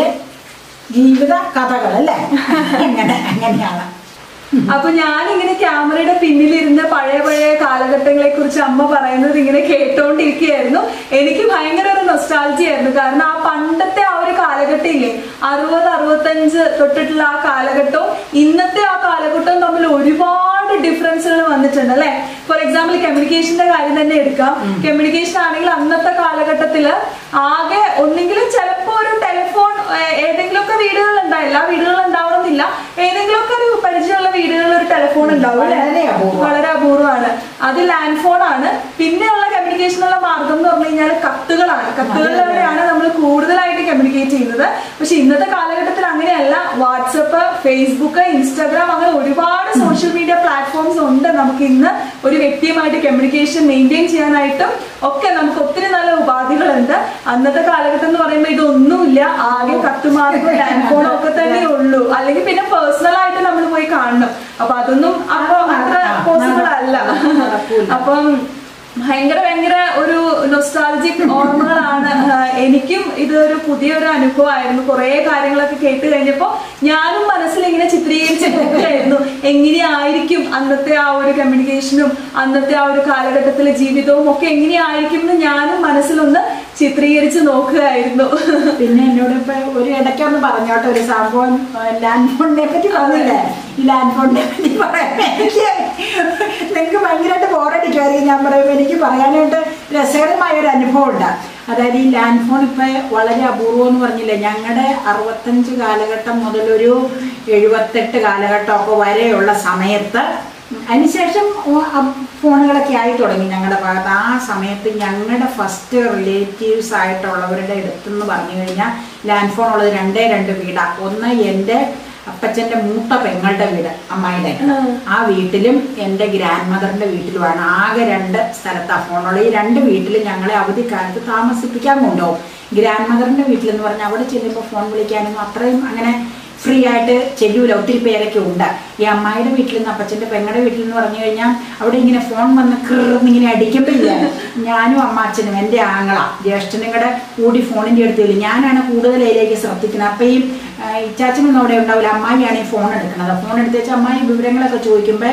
ജീവിത കഥകൾ അല്ലേ അങ്ങനെ അങ്ങനെയാണ് അപ്പൊ ഞാൻ ഇങ്ങനെ ക്യാമറയുടെ പിന്നിലിരുന്ന് പഴയ പഴയ കാലഘട്ടങ്ങളെ കുറിച്ച് അമ്മ പറയുന്നത് ഇങ്ങനെ കേട്ടോണ്ടിരിക്കുകയായിരുന്നു എനിക്ക് ഭയങ്കര ഒരു നൊസ്റ്റാൾജി ആയിരുന്നു കാരണം ആ പണ്ടത്തെ ആ ഒരു കാലഘട്ടം ഇല്ലേ അറുപത് അറുപത്തഞ്ച് തൊട്ടിട്ടുള്ള ആ കാലഘട്ടവും ഇന്നത്തെ ആ കാലഘട്ടവും തമ്മിൽ ഒരുപാട് ഡിഫറൻസുകൾ വന്നിട്ടുണ്ട് അല്ലെ ഫോർ എക്സാമ്പിൾ കമ്മ്യൂണിക്കേഷന്റെ കാര്യം തന്നെ എടുക്കാം കമ്മ്യൂണിക്കേഷൻ ആണെങ്കിൽ അന്നത്തെ കാലഘട്ടത്തില് ആകെ ഒന്നെങ്കിലും ചിലപ്പോ ഒരു ടെലിഫോൺ ഏതെങ്കിലുമൊക്കെ വീടുകളിൽ ഉണ്ടാവും എല്ലാ വീടുകളിലും ഉണ്ടാവണമെന്നില്ല ഏതെങ്കിലുമൊക്കെ ഒരു പരിചയമുള്ള വീടുകളിൽ ഒരു ടെലിഫോൺ ഉണ്ടാവും അല്ലേ? വളരെ അപൂർവം. വളരെ അപൂർവമാണ് അത് ലാൻഡ് ഫോൺ ആണ് പിന്നെയുള്ള കമ്മ്യൂണിക്കേഷനുള്ള മാർഗം എന്ന് പറഞ്ഞു കഴിഞ്ഞാൽ കത്തുകളാണ് കത്തുകളിലൂടെയാണ് നമ്മൾ കൂടുതലായിട്ട് കമ്മ്യൂണിക്കേറ്റ് ചെയ്യുന്നത് പക്ഷെ ഇന്നത്തെ കാലഘട്ടത്തിൽ അങ്ങനെയല്ല വാട്സപ്പ് ഫേസ്ബുക്ക് ഇൻസ്റ്റാഗ്രാം അങ്ങനെ ഒരുപാട് സോഷ്യൽ മീഡിയ പ്ലാറ്റ്ഫോംസ് ഉണ്ട് നമുക്ക് ഇന്ന് ഒരു വ്യക്തിയുമായിട്ട് കമ്മ്യൂണിക്കേഷൻ മെയിൻറ്റെയിൻ ചെയ്യാനായിട്ടും ഒക്കെ നമുക്ക് ഒത്തിരി നല്ല ഉപാധികളുണ്ട് അന്നത്തെ കാലഘട്ടം എന്ന് പറയുമ്പോൾ ഇതൊന്നുമില്ല ആകെ കത്തുമാർഗം ലാൻഡ് ഫോണും ഒക്കെ തന്നെ ഉള്ളൂ അല്ലെങ്കിൽ പിന്നെ പേഴ്സണൽ ആയിട്ട് നമ്മൾ പോയി കാണണം അപ്പൊ അതൊന്നും അപ്പൊ അത്ര പോസിബിൾ അല്ല നടക്കൂല. അപ്പം ഭയങ്കര ഭയങ്കര ഒരു നൊസ്റ്റാൾജിക് ഓർമ്മകളാണ് ആ, എനിക്കും ഇതൊരു പുതിയൊരു അനുഭവമായിരുന്നു കുറെ കാര്യങ്ങളൊക്കെ കേട്ട് കഴിഞ്ഞപ്പോ ഞാനും മനസ്സിൽ ഇങ്ങനെ ചിത്രീകരിച്ച് നോക്കുകയായിരുന്നു എങ്ങനെയായിരിക്കും അന്നത്തെ ആ ഒരു കമ്മ്യൂണിക്കേഷനും അന്നത്തെ ആ ഒരു കാലഘട്ടത്തിലെ ജീവിതവും ഒക്കെ എങ്ങനെയായിരിക്കും എന്ന് ഞാനും മനസ്സിലൊന്ന് ചിത്രീകരിച്ച് നോക്കുകയായിരുന്നു പിന്നെ എന്നോട് ഇപ്പൊ ഒരു ഇടയ്ക്കൊന്ന് പറഞ്ഞോട്ടെ ഒരു സംഭവം ലാൻഡ് ഫോണിനെ പറ്റി പറഞ്ഞില്ലേ ഈ ലാൻഡ് ഫോണിനെ പറ്റി പറയാൻ എനിക്ക് നിങ്ങൾക്ക് ഭയങ്കരമായിട്ട് ബോറടിക്കുമായിരിക്കും ഞാൻ പറയുമ്പോൾ എനിക്ക് പറയാനായിട്ട് രസകരമായ ഒരു അനുഭവം ഉണ്ട് അതായത് ഈ ലാൻഡ് ഫോൺ ഇപ്പൊ വളരെ അപൂർവം എന്ന് പറഞ്ഞില്ലേ ഞങ്ങളുടെ അറുപത്തഞ്ച് കാലഘട്ടം മുതലൊരു എഴുപത്തെട്ട് കാലഘട്ടമൊക്കെ വരെയുള്ള സമയത്ത് അതിനുശേഷം ഓ- അ- ഫോണുകളൊക്കെ ആയി തുടങ്ങി ഞങ്ങളുടെ ഭാഗത്ത് ആ സമയത്ത് ഞങ്ങളുടെ ഫസ്റ്റ് റിലേറ്റീവ്സ് ആയിട്ടുള്ളവരുടെ അടുത്തെന്ന് പറഞ്ഞു കഴിഞ്ഞാൽ ലാൻഡ് ഫോൺ ഉള്ളത് രണ്ടേ രണ്ട് വീടാണ് ഒന്ന് എൻ്റെ അപ്പച്ചൻ്റെ മൂത്ത പെങ്ങളുടെ വീട് അമ്മായിയുടെ ആ വീട്ടിലും എൻ്റെ ഗ്രാൻഡ് മദറിൻ്റെ വീട്ടിലുമാണ് ആകെ രണ്ട് സ്ഥലത്താണ് ഫോണുള്ളത് ഈ രണ്ട് വീട്ടിലും ഞങ്ങളെ അവധിക്കാലത്ത് താമസിപ്പിക്കാൻ കൊണ്ടുപോകും ഗ്രാൻഡ് മദറിൻ്റെ വീട്ടിലെന്ന് പറഞ്ഞാൽ അവിടെ ചെല്ലുമ്പോൾ ഫോൺ വിളിക്കാനൊന്നും അത്രയും അങ്ങനെ ഫ്രീ ആയിട്ട് ചെല്ലൂല ഒത്തിരി പേരൊക്കെ ഉണ്ട് ഈ അമ്മായിയുടെ വീട്ടിൽ നിന്ന് അപ്പച്ചൻ്റെ പെങ്ങളുടെ വീട്ടിൽ നിന്ന് പറഞ്ഞു കഴിഞ്ഞാൽ അവിടെ ഇങ്ങനെ ഫോൺ വന്ന് കൃന്ന് ഇങ്ങനെ അടിക്കുമ്പോഴില്ലേ ഞാനും അമ്മാച്ചനും എൻ്റെ ആങ്ങള ജ്യേഷ്ഠനും കൂടെ കൂടി ഫോണിൻ്റെ അടുത്തില്ല ഞാനാണ് കൂടുതൽ അതിലേക്ക് ശ്രദ്ധിക്കുന്നത് അപ്പം ഈ ആ, ഇച്ചാച്ചനൊന്നും അവിടെ ഉണ്ടാവില്ല അമ്മായിയാണ് ഈ ഫോൺ എടുക്കുന്നത് ഫോൺ എടുത്ത് വെച്ചാൽ അമ്മായി വിവരങ്ങളൊക്കെ ചോദിക്കുമ്പോൾ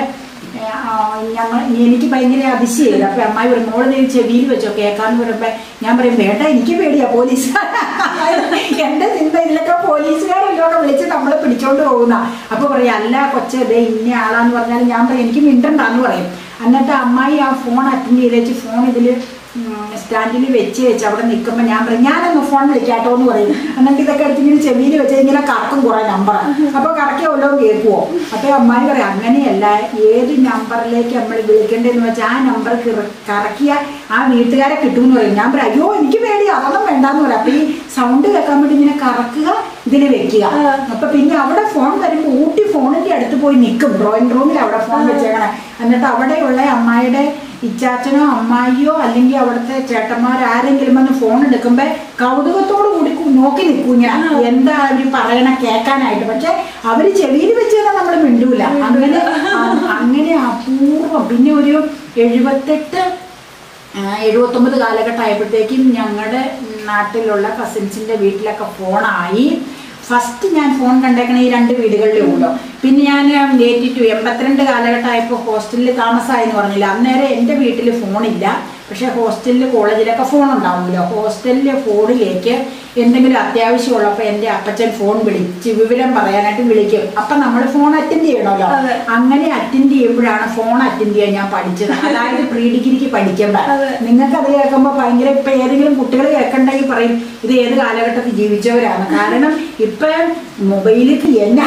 ഞങ്ങൾ എനിക്ക് ഭയങ്കര അതിശയില്ല അപ്പൊ അമ്മായി ഒരു മോള് നീ ചെവിയിൽ വെച്ചോ കേൾക്കാന്ന് പറയുമ്പോ ഞാൻ പറയും വേണ്ട എനിക്ക് പേടിയാ പോലീസ് എന്റെ ചിന്ത ഇതിലൊക്കെ പോലീസുകാരെല്ലാം വിളിച്ച് നമ്മളെ പിടിച്ചോണ്ട് പോകുന്ന അപ്പൊ പറയും അല്ല കൊച്ചെ ദേ ഇന്ന ആളാന്ന് പറഞ്ഞാൽ ഞാൻ പറയും എനിക്ക് മിണ്ടണ്ടെന്ന് പറയും എന്നിട്ട് അമ്മായി ആ ഫോൺ അറ്റൻഡ് ചെയ്ത് വെച്ച് ഫോൺ ഇതില് സ്റ്റാൻഡിൽ വെച്ച് വെച്ച് അവിടെ നിൽക്കുമ്പോൾ ഞാൻ പറയും ഞാനൊന്ന് ഫോൺ വിളിക്കാട്ടോ എന്ന് പറയും എന്നിട്ട് ഇതൊക്കെ എടുത്ത് ഇങ്ങനെ ചെവിയിൽ വെച്ച് ഇങ്ങനെ കറക്കും കുറെ നമ്പർ അപ്പോൾ കറക്കി വല്ലതും കേൾക്കുമോ അപ്പോൾ അമ്മായി പറയും അങ്ങനെയല്ല ഏത് നമ്പറിലേക്ക് നമ്മൾ വിളിക്കേണ്ടതെന്ന് വെച്ചാൽ ആ നമ്പർ കറക്കിയ ആ വീട്ടുകാരെ കിട്ടുമെന്ന് പറയും ഞാൻ പറയും അയ്യോ എനിക്ക് പേടി അതൊന്നും വേണ്ടാന്ന് പറയും അപ്പോൾ ഈ സൗണ്ട് കേൾക്കാൻ വേണ്ടി ഇങ്ങനെ കറക്കുക ഇതിൽ വെക്കുക ആ. അപ്പൊ പിന്നെ അവിടെ ഫോൺ വരുമ്പോൾ ഊട്ടി ഫോണിന്റെ അടുത്ത് പോയി നിൽക്കും ഡ്രോയിങ് റൂമിൽ അവിടെ ഫോൺ വെച്ചേക്കണേ എന്നിട്ട് അവിടെയുള്ള അമ്മായിയുടെ ഇച്ചാച്ചനോ അമ്മായിയോ അല്ലെങ്കിൽ അവിടുത്തെ ചേട്ടന്മാർ ആരെങ്കിലും വന്ന് ഫോൺ എടുക്കുമ്പോ കൗതുകത്തോടു കൂടി കു- നോക്കി നിൽക്കും ഞാൻ എന്താ അവര് പറയണ കേൾക്കാനായിട്ട് പക്ഷെ അവര് ചെവിയിൽ വെച്ച് തന്നെ നമ്മൾ മിണ്ടൂല അങ്ങനെ ആ, അങ്ങനെ അപൂർവം പിന്നെ ഒരു എഴുപത്തെട്ട് എഴുപത്തൊമ്പത് കാലഘട്ടമായപ്പോഴത്തേക്കും ഞങ്ങളുടെ നാട്ടിലുള്ള കസിൻസിൻ്റെ വീട്ടിലൊക്കെ ഫോണായി ഫസ്റ്റ് ഞാൻ ഫോൺ കണ്ടേക്കണ ഈ രണ്ട് വീടുകളിലേ ഉള്ളൂ പിന്നെ ഞാൻ എയ്റ്റി ടു എൺപത്തിരണ്ട് കാലഘട്ടമായപ്പോൾ ഹോസ്റ്റലിൽ താമസമായെന്ന് പറഞ്ഞില്ല അന്നേരം എൻ്റെ വീട്ടിൽ ഫോണില്ല പക്ഷേ ഹോസ്റ്റലിൽ കോളേജിലൊക്കെ ഫോൺ ഉണ്ടാവുമല്ലോ ഹോസ്റ്റലിലെ ഫോണിലേക്ക് എന്തെങ്കിലും അത്യാവശ്യമുള്ളപ്പോൾ എൻ്റെ അപ്പച്ചൻ ഫോൺ വിളിച്ച് വിവരം പറയാനായിട്ട് വിളിക്കും അപ്പം നമ്മൾ ഫോൺ അറ്റൻഡ് ചെയ്യണമല്ലോ അതെ. അങ്ങനെ അറ്റൻഡ് ചെയ്യുമ്പോഴാണ് ഫോൺ അറ്റൻഡ് ചെയ്യാൻ ഞാൻ പഠിച്ചത് അതായത് പ്രീ ഡിഗ്രിക്ക് പഠിക്കേണ്ട അതെ. നിങ്ങൾക്ക് അത് കേൾക്കുമ്പോൾ ഭയങ്കര ഇപ്പൊ ഏതെങ്കിലും കുട്ടികൾ കേൾക്കണ്ടെങ്കിൽ പറയും ഇത് ഏത് കാലഘട്ടത്തിൽ ജീവിച്ചവരാണ് കാരണം ഇപ്പൊ മൊബൈലിൽ എന്നാ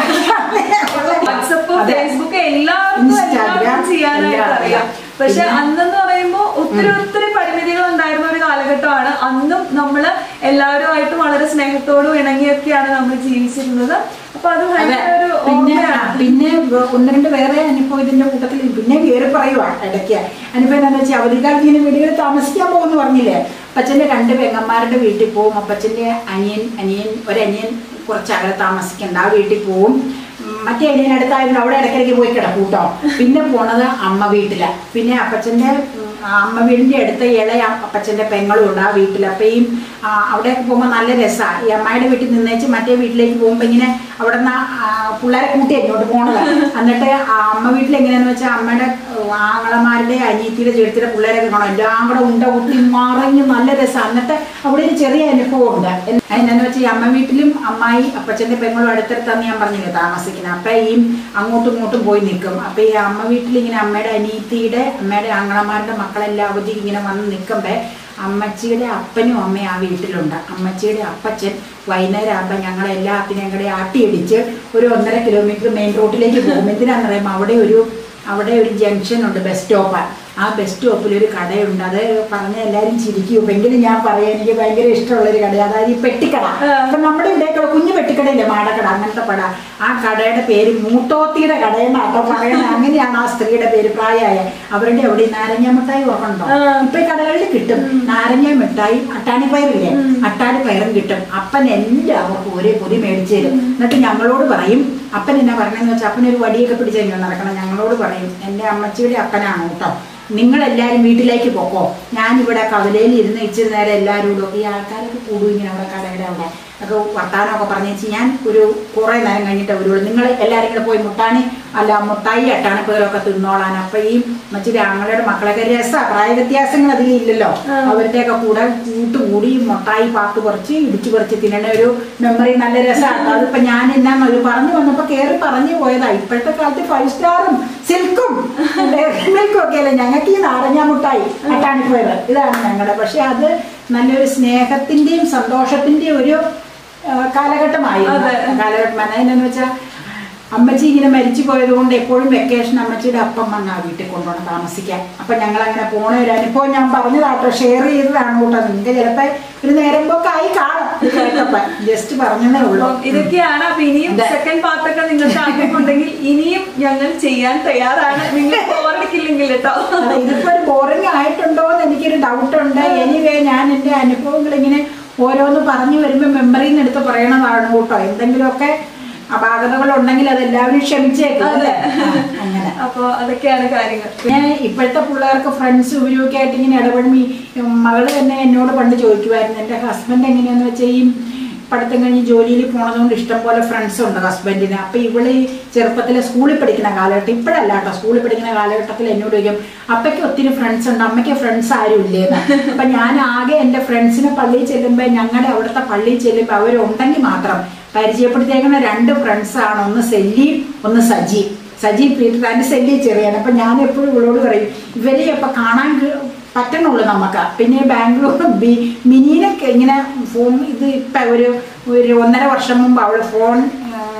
വാട്സപ്പ് അതെ. ഫേസ്ബുക്ക് എല്ലാവർക്കും ഇൻസ്റ്റാഗ്രാം എല്ലാവർക്കും ചെയ്യാനായിട്ട് എല്ലാം അറിയാം അറിയാം. പക്ഷെ പിന്നെ- അന്നെന്ന് പറയുമ്പോ ഒത്തിരി ഒത്തിരി പരിമിതികൾ ഉണ്ടായിരുന്ന ഒരു കാലഘട്ടമാണ് അന്നും നമ്മള് എല്ലാവരുമായിട്ട് വളരെ സ്നേഹത്തോടും ഇണങ്ങിയൊക്കെയാണ് നമ്മൾ ജീവിച്ചിരുന്നത് അപ്പൊ അത് അതെ ഭയങ്കര ഒരു പിന്നെ ഓർമ്മയാണ് പിന്നെ വേ- ഒന്ന് രണ്ട് വേറെ അനുഭവം ഇതിന്റെ കൂട്ടത്തിൽ പിന്നെ കയറി പറയുവാ ഇടയ്ക്ക് അനുഭവം എന്താണെന്ന് വെച്ചാൽ അവധിക്കാലത്ത് ഇങ്ങനെ വീടുകളിൽ താമസിക്കാൻ പോകുമെന്ന് പറഞ്ഞില്ലേ അപ്പച്ചന്റെ രണ്ട് പെങ്ങന്മാരുടെ വീട്ടിൽ പോവും അപ്പച്ചന്റെ അനിയൻ അനിയൻ ഒരനിയൻ കുറച്ച് അകലെ താമസിക്കണ്ട ആ വീട്ടിൽ പോവും ഉം, മറ്റേ അനിയൻ അടുത്തായിരുന്നു അവിടെ ഇടയ്ക്കിടയ്ക്ക് പോയി കിടക്കും കേട്ടോ പിന്നെ പോണത് അമ്മ വീട്ടിലാ പിന്നെ അപ്പച്ചന്റെ ഉം, ആ അമ്മ വീടിന്റെ അടുത്ത ഇളയ അപ്പച്ചന്റെ പെങ്ങളും ഉണ്ട് ആ വീട്ടിൽ അപ്പൊ ഈ ആ, അവിടെയൊക്കെ പോകുമ്പോൾ നല്ല രസമാണ് ഈ അമ്മായിയുടെ വീട്ടിൽ നിന്നേച്ച് മറ്റേ വീട്ടിലേക്ക് പോകുമ്പോൾ ഇങ്ങനെ അവിടെ നിന്ന് പിള്ളേരെ കൂട്ടി ഇങ്ങോട്ട് പോണത് എന്നിട്ട് ആ അമ്മ വീട്ടിൽ എങ്ങനെയാന്ന് വെച്ചാൽ അമ്മയുടെ ഉം, ആങ്ങളമാരുടെ അനിയത്തിയുടെ ചേട്ടത്തിയുടെ പിള്ളേരൊക്കെ കാണാം എല്ലാം കൂടെ ഉണ്ട കുട്ടി മറിഞ്ഞ് നല്ല രസമാണ് എന്നിട്ട് അവിടെ ഒരു ചെറിയ അനുഭവം ഉണ്ട് അതിനെന്ന് വെച്ചാൽ ഈ അമ്മ വീട്ടിലും അമ്മായി അപ്പച്ചന്റെ പെങ്ങളും അടുത്തടുത്താണ് ഞാൻ പറഞ്ഞില്ലേ താമസിക്കുന്നത് അപ്പൊ ഈ അങ്ങോട്ടും ഇങ്ങോട്ടും പോയി നിൽക്കും അപ്പൊ ഈ അമ്മ വീട്ടിൽ ഇങ്ങനെ അമ്മയുടെ അനിയത്തിയുടെ അമ്മയുടെ ആങ്ങളമാരുടെ മക്കളെല്ലാം അവധി ഇങ്ങനെ വന്ന് നിൽക്കുമ്പോ അമ്മച്ചിയുടെ അപ്പനും അമ്മയും ആ വീട്ടിലുണ്ട് അമ്മച്ചിയുടെ അപ്പച്ചൻ വൈകുന്നേരം ആകുമ്പോൾ ഞങ്ങൾ എല്ലാത്തിനെയും കൂടെ ആട്ടിയിടിച്ച് ഒരു ഒന്നര കിലോമീറ്റർ മെയിൻ റോഡിലേക്ക് പോകും എന്തിനാന്ന് പറയുമ്പോൾ അവിടെ ഒരു അവിടെ ഒരു ജംഗ്ഷൻ ഉണ്ട് ബസ് സ്റ്റോപ്പ് ആ ബസ് സ്റ്റോപ്പിൽ ഒരു കടയുണ്ട് അത് പറഞ്ഞ എല്ലാവരും ചിരിക്കും എങ്കിലും ഞാൻ പറയാം എനിക്ക് ഭയങ്കര ഇഷ്ടമുള്ള ഒരു കട അതായത് ഈ പെട്ടിക്കട ആ. അപ്പൊ നമ്മുടെ ഇവിടെയൊക്കെ കുഞ്ഞു പെട്ടിക്കടയില്ലേ മാടക്കട അങ്ങനത്തെ പട ആ കടയുടെ പേര് മൂത്തോത്തിയുടെ കടയെന്നാട്ടോ പറയുന്നത് അങ്ങനെയാണ് ആ സ്ത്രീയുടെ പേര് പ്രായമായ അവരുടെ അവിടെ ഈ നാരങ്ങ മിഠായി ഓർമ്മണ്ടോ ആ. ഇപ്പൊ ഈ കടകളിൽ കിട്ടും നാരങ്ങ മിഠായി അട്ടാണിപ്പയറില്ലേ അട്ടാണിപ്പയറും കിട്ടും അപ്പൻ എല്ലാവർക്കും ഒരേ പൊതി മേടിച്ചു തരും എന്നിട്ട് ഞങ്ങളോട് പറയും അപ്പൻ എന്നാ പറയണെന്ന് വെച്ചാൽ അപ്പനൊരു വടിയൊക്കെ പിടിച്ച് കഴിഞ്ഞാൽ നടക്കണം ഞങ്ങളോട് പറയും എൻ്റെ അമ്മച്ചിയുടെ അപ്പനാണ് കേട്ടോ നിങ്ങളെല്ലാവരും വീട്ടിലേക്ക് പോക്കോ ഞാനിവിടെ കവലയിൽ ഇരുന്ന് ഇച്ചിരി നേരം എല്ലാവരും കൂടെ ഈ ആൾക്കാരൊക്കെ കൂടും ഇങ്ങനെ അവിടെ കടയുടെ അവിടെ ഒക്കെ വർത്താനമൊക്കെ പറഞ്ഞു വെച്ച് ഞാൻ ഒരു കുറേ നേരം കഴിഞ്ഞിട്ട് വരുള്ളൂ നിങ്ങൾ എല്ലാവരും കൂടെ പോയി മുട്ടാണി അല്ല മുട്ടായി അട്ടാണ് പേരൊക്കെ തിന്നോളാൻ അപ്പൊ ഈ മച്ചിരി ആങ്ങളുടെ മക്കളൊക്കെ രസ പ്രായ വ്യത്യാസങ്ങൾ അധികം ഇല്ലല്ലോ ആ. അവരുടെയൊക്കെ കൂടെ കൂട്ടുകൂടി മുട്ടായി പാക്ക് കുറച്ച് ഇടിച്ചു കുറച്ച് തിന്നണ ഒരു മെമ്മറി നല്ല രസമാണ് അതിപ്പോ ഞാൻ എന്നാ ഒരു പറഞ്ഞു വന്നപ്പോ കയറി പറഞ്ഞു പോയതാ ഇപ്പോഴത്തെ കാലത്ത് ഫൈവ് സ്റ്റാറും സിൽക്കും മിൽക്കും ഒക്കെ അല്ലേ ഞങ്ങൾക്ക് ഈ നാരങ്ങ മുട്ടായി അട്ടാണ് പോയത് ഇതാണ് ഞങ്ങളുടെ പക്ഷെ അത് നല്ലൊരു സ്നേഹത്തിന്റെയും സന്തോഷത്തിന്റെയും ഒരു ആ, കാലഘട്ടമായിരുന്നു അതെ. കാലഘട്ടം അതിനെന്ന് വെച്ചാൽ അമ്മച്ചി ഇങ്ങനെ മരിച്ചു പോയത് കൊണ്ട് എപ്പോഴും വെക്കേഷൻ അമ്മച്ചിയുടെ അപ്പം വന്ന് ആ വീട്ടിൽ കൊണ്ടുപോകണം താമസിക്കാൻ അപ്പൊ ഞങ്ങൾ അങ്ങനെ പോണ ഒരു അനുഭവം ഞാൻ പറഞ്ഞതാട്ടോ ഷെയർ ചെയ്തതാണ് കേട്ടോ നിങ്ങൾക്ക് ചിലപ്പോ ഒരു നേരം പോക്കായി കാണും ഇത് കേട്ടപ്പോ ജസ്റ്റ് പറഞ്ഞതേ ഉള്ളൂ അപ്പം ഇതൊക്കെയാണ് അപ്പൊ ഇനിയും അതെ. സെക്കൻഡ് പാർട്ടൊക്കെ നിങ്ങൾക്ക് ആഗ്രഹമുണ്ടെങ്കിൽ ഇനിയും ഞങ്ങൾ ചെയ്യാൻ തയ്യാറാണ് നിങ്ങൾ ഓർമ്മിക്കില്ലെങ്കിൽ കേട്ടോ അതെ, ഇതിപ്പോ ഒരു ബോറിംഗ് ആയിട്ടുണ്ടോ എന്ന് എനിക്കൊരു ഡൗട്ട് ഉണ്ട് എനിവേ ഞാൻ എൻ്റെ അനുഭവങ്ങൾ ഇങ്ങനെ ഓരോന്ന് പറഞ്ഞു വരുമ്പോൾ മെമ്മറിയിൽ നിന്ന് എടുത്ത് പറയണതാണ് കേട്ടോ എന്തെങ്കിലുമൊക്കെ അപാകതകൾ ഉണ്ടെങ്കിൽ അത് എല്ലാവരും ക്ഷമിച്ചേക്കും അല്ലേ ആ, അങ്ങനെ അപ്പൊ അതൊക്കെയാണ് കാര്യങ്ങൾ പിന്നെ ഇപ്പോഴത്തെ പിള്ളേർക്ക് ഫ്രണ്ട്സ് ഇവരൊക്കെ ആയിട്ട് ഇങ്ങനെ ഇടപെടുമ്പി മകള് തന്നെ എന്നോട് പണ്ട് ചോദിക്കുമായിരുന്നു എൻ്റെ ഹസ്ബൻഡ് എങ്ങനെയാന്ന് വെച്ചാൽ ഈ പഠിത്തം കഴിഞ്ഞ് ജോലിയിൽ പോണതുകൊണ്ട് ഇഷ്ടം പോലെ ഫ്രണ്ട്സ് ഉണ്ട് ഹസ്ബൻഡിന് അപ്പൊ ഇവള് ഈ ചെറുപ്പത്തിലെ സ്കൂളിൽ പഠിക്കുന്ന കാലഘട്ടം ഇപ്പോഴല്ല കേട്ടോ സ്കൂളിൽ പഠിക്കുന്ന കാലഘട്ടത്തിൽ എന്നോട് ചോദിക്കും അപ്പയ്ക്ക് ഒത്തിരി ഫ്രണ്ട്സ് ഉണ്ട് അമ്മയ്ക്ക് ഫ്രണ്ട്സ് ആരും ഇല്ലേന്ന് അപ്പൊ ഞാൻ ആകെ എൻ്റെ ഫ്രണ്ട്സിനെ പള്ളിയിൽ ചെല്ലുമ്പോൾ ഞങ്ങളുടെ അവിടുത്തെ പള്ളിയിൽ ചെല്ലുമ്പോൾ അവരുണ്ടെങ്കിൽ മാത്രം പരിചയപ്പെടുത്തിയേക്കുന്ന രണ്ട് ഫ്രണ്ട്സ് ആണ് ഒന്ന് സെല്ലി ഒന്ന് സജി സജി പീറ്റർ ആൻഡ് സെല്ലി ചെറിയാണ് അപ്പൊ ഞാൻ എപ്പോഴും ഇവളോട് പറയും ഇവരെ ഇപ്പൊ കാണാൻ ക- പറ്റണുള്ളൂ നമുക്ക് പിന്നെ ബാംഗ്ലൂർ ബി മിനിനൊക്കെ ഇങ്ങനെ ഫോൺ ഇത് ഇപ്പൊ ഒരു ഒരു ഒന്നര വർഷം മുമ്പ് അവള് ഫോൺ ആ,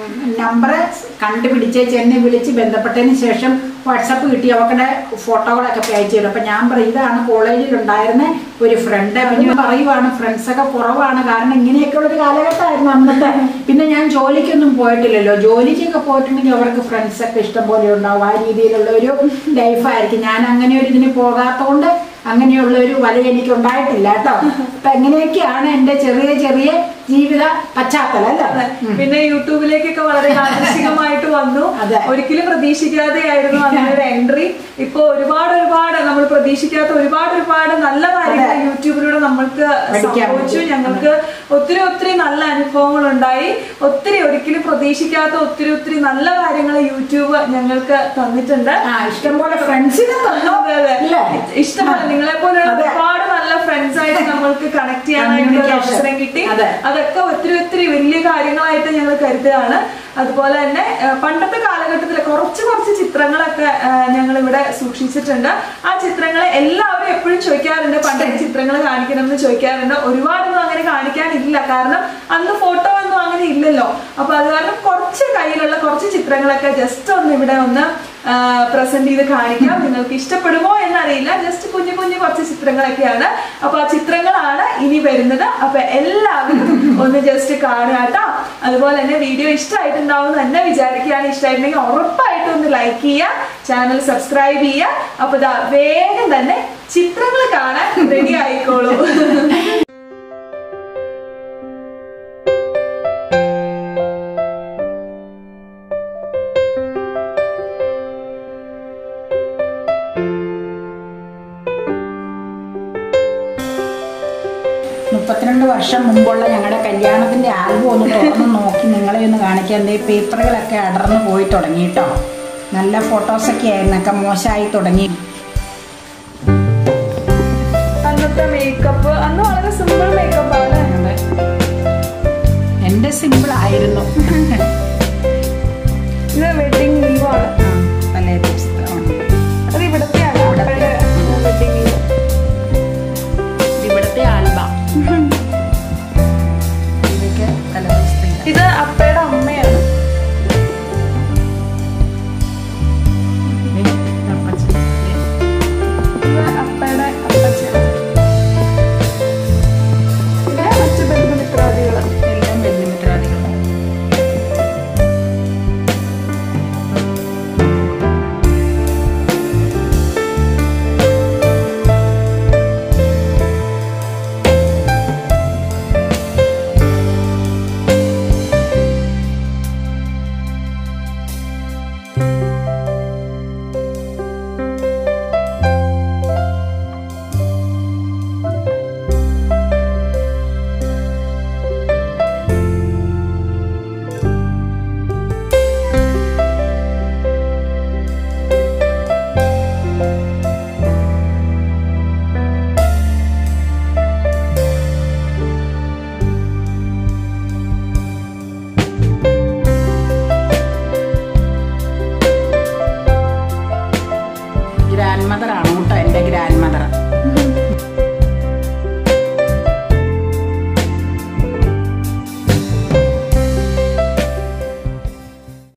നമ്പർ കണ്ടുപിടിച്ച് ചെന്ന് വിളിച്ച് ബന്ധപ്പെട്ടതിന് ശേഷം വാട്സപ്പ് കിട്ടി അവരുടെ ഫോട്ടോകളൊക്കെ അയച്ചു തരും അപ്പം ഞാൻ പറയും ഇതാണ് കോളേജിൽ ഉണ്ടായിരുന്ന ഒരു ഫ്രണ്ട് പിന്നെ പറയുവാണ് ഫ്രണ്ട്സൊക്കെ കുറവാണ് കാരണം ഇങ്ങനെയൊക്കെയുള്ള ഒരു കാലഘട്ടമായിരുന്നു അന്നത്തെ പിന്നെ ഞാൻ ജോലിക്കൊന്നും പോയിട്ടില്ലല്ലോ ജോലിക്കൊക്കെ പോയിട്ടുണ്ടെങ്കിൽ അവർക്ക് ഫ്രണ്ട്സൊക്കെ ഇഷ്ടം പോലെ ഉണ്ടാവും ആ രീതിയിലുള്ള ഒരു ലൈഫായിരിക്കും ഞാൻ അങ്ങനെ ഒരു ഇതിന് പോകാത്തതുകൊണ്ട് അങ്ങനെയുള്ള ഒരു വല എനിക്ക് ഉണ്ടായിട്ടില്ല കേട്ടോ അപ്പൊ എങ്ങനെയൊക്കെയാണ് എൻ്റെ ചെറിയ ചെറിയ ജീവിത പശ്ചാത്തലം അല്ലേ ഉം. പിന്നെ യൂട്യൂബിലേക്കൊക്കെ വളരെ യാദൃശികമായിട്ട് വന്നു അതെ. ഒരിക്കലും പ്രതീക്ഷിക്കാതെയായിരുന്നു അങ്ങനെ ഒരു എൻട്രി ഇപ്പൊ ഒരുപാട് ഒരുപാട് നമ്മൾ പ്രതീക്ഷിക്കാത്ത ഒരുപാട് ഒരുപാട് നല്ല കാര്യങ്ങൾ അതെ. യൂട്യൂബിലൂടെ നമ്മൾക്ക് പഠിക്കാൻ സംഭവിച്ചു പറ്റും. ഞങ്ങൾക്ക് ഒത്തിരി ഒത്തിരി നല്ല അനുഭവങ്ങൾ ഉണ്ടായി ഒത്തിരി ഒരിക്കലും പ്രതീക്ഷിക്കാത്ത ഒത്തിരി ഒത്തിരി നല്ല കാര്യങ്ങൾ യൂട്യൂബ് ഞങ്ങൾക്ക് തന്നിട്ടുണ്ട് ആ ഇഷ്ടംപോലെ ഫ്രണ്ട്സിനെ തന്നു അതെ, അതെ. അല്ലേ ഇഷ്ടമാണ് നിങ്ങളെ പോലെ അതെ. ഒരുപാട് നല്ല ഫ്രണ്ട്സ് ആയിട്ട് നമ്മൾക്ക് കണക്ട് ചെയ്യാനായിട്ട് ഒരു Communication. അവസരം കിട്ടി അതെ. അതൊക്കെ ഒത്തിരി ഒത്തിരി വലിയ കാര്യങ്ങളായിട്ട് ഞങ്ങൾ കരുതുകയാണ് അതുപോലെ തന്നെ ആ, പണ്ടത്തെ കാലഘട്ടത്തിൽ കുറച്ച് കുറച്ച് ചിത്രങ്ങളൊക്കെ ഞങ്ങൾ ഇവിടെ സൂക്ഷിച്ചിട്ടുണ്ട് ആ ചിത്രങ്ങളെ എല്ലാവരും എപ്പോഴും ചോദിക്കാറുണ്ട് പണ്ടത്തെ ചിത്രങ്ങൾ കാണിക്കണം എന്ന് ചോദിക്കാറുണ്ട് ഒരുപാടൊന്നും അങ്ങനെ കാണിക്കാനില്ല കാരണം അന്ന് ഫോട്ടോ ഒന്നും അങ്ങനെ ഇല്ലല്ലോ അപ്പൊ അത് കാരണം കുറച്ച് കയ്യിലുള്ള കുറച്ച് ചിത്രങ്ങളൊക്കെ ജസ്റ്റ് ഒന്ന് ഇവിടെ ഒന്ന് പ്രസന്റ് ചെയ്ത് കാണിക്കാം നിങ്ങൾക്ക് ഇഷ്ടപ്പെടുമോ എന്നറിയില്ല ജസ്റ്റ് കുഞ്ഞു കുഞ്ഞു കുറച്ച് ചിത്രങ്ങളൊക്കെയാണ് അപ്പൊ ആ ചിത്രങ്ങളാണ് ഇനി വരുന്നത് അപ്പൊ എല്ലാവരും ഒന്ന് ജസ്റ്റ് കാണുക കേട്ടോ അതുപോലെ തന്നെ വീഡിയോ ഇഷ്ടമായിട്ടുണ്ടാവും എന്ന് തന്നെ വിചാരിക്കുകയാണ് ഇഷ്ടമായിട്ടുണ്ടെങ്കിൽ ഉറപ്പായിട്ടും ഒന്ന് ലൈക്ക് ചെയ്യുക ചാനൽ സബ്സ്ക്രൈബ് ചെയ്യുക അപ്പൊ ദാ വേഗം തന്നെ ചിത്രങ്ങൾ കാണാൻ റെഡി ആയിക്കോളൂ മുപ്പത്തിരണ്ട് വർഷം മുമ്പുള്ള ഞങ്ങളുടെ കല്യാണത്തിന്റെ ആൽബം ഒന്ന് തുറന്ന് നോക്കി നിങ്ങളെ ഒന്ന് കാണിക്കാൻ ദേ പേപ്പറുകളൊക്കെ അടർന്നു പോയി തുടങ്ങി കേട്ടോ നല്ല ഫോട്ടോസൊക്കെ ആയിരുന്നൊക്കെ മോശമായി തുടങ്ങി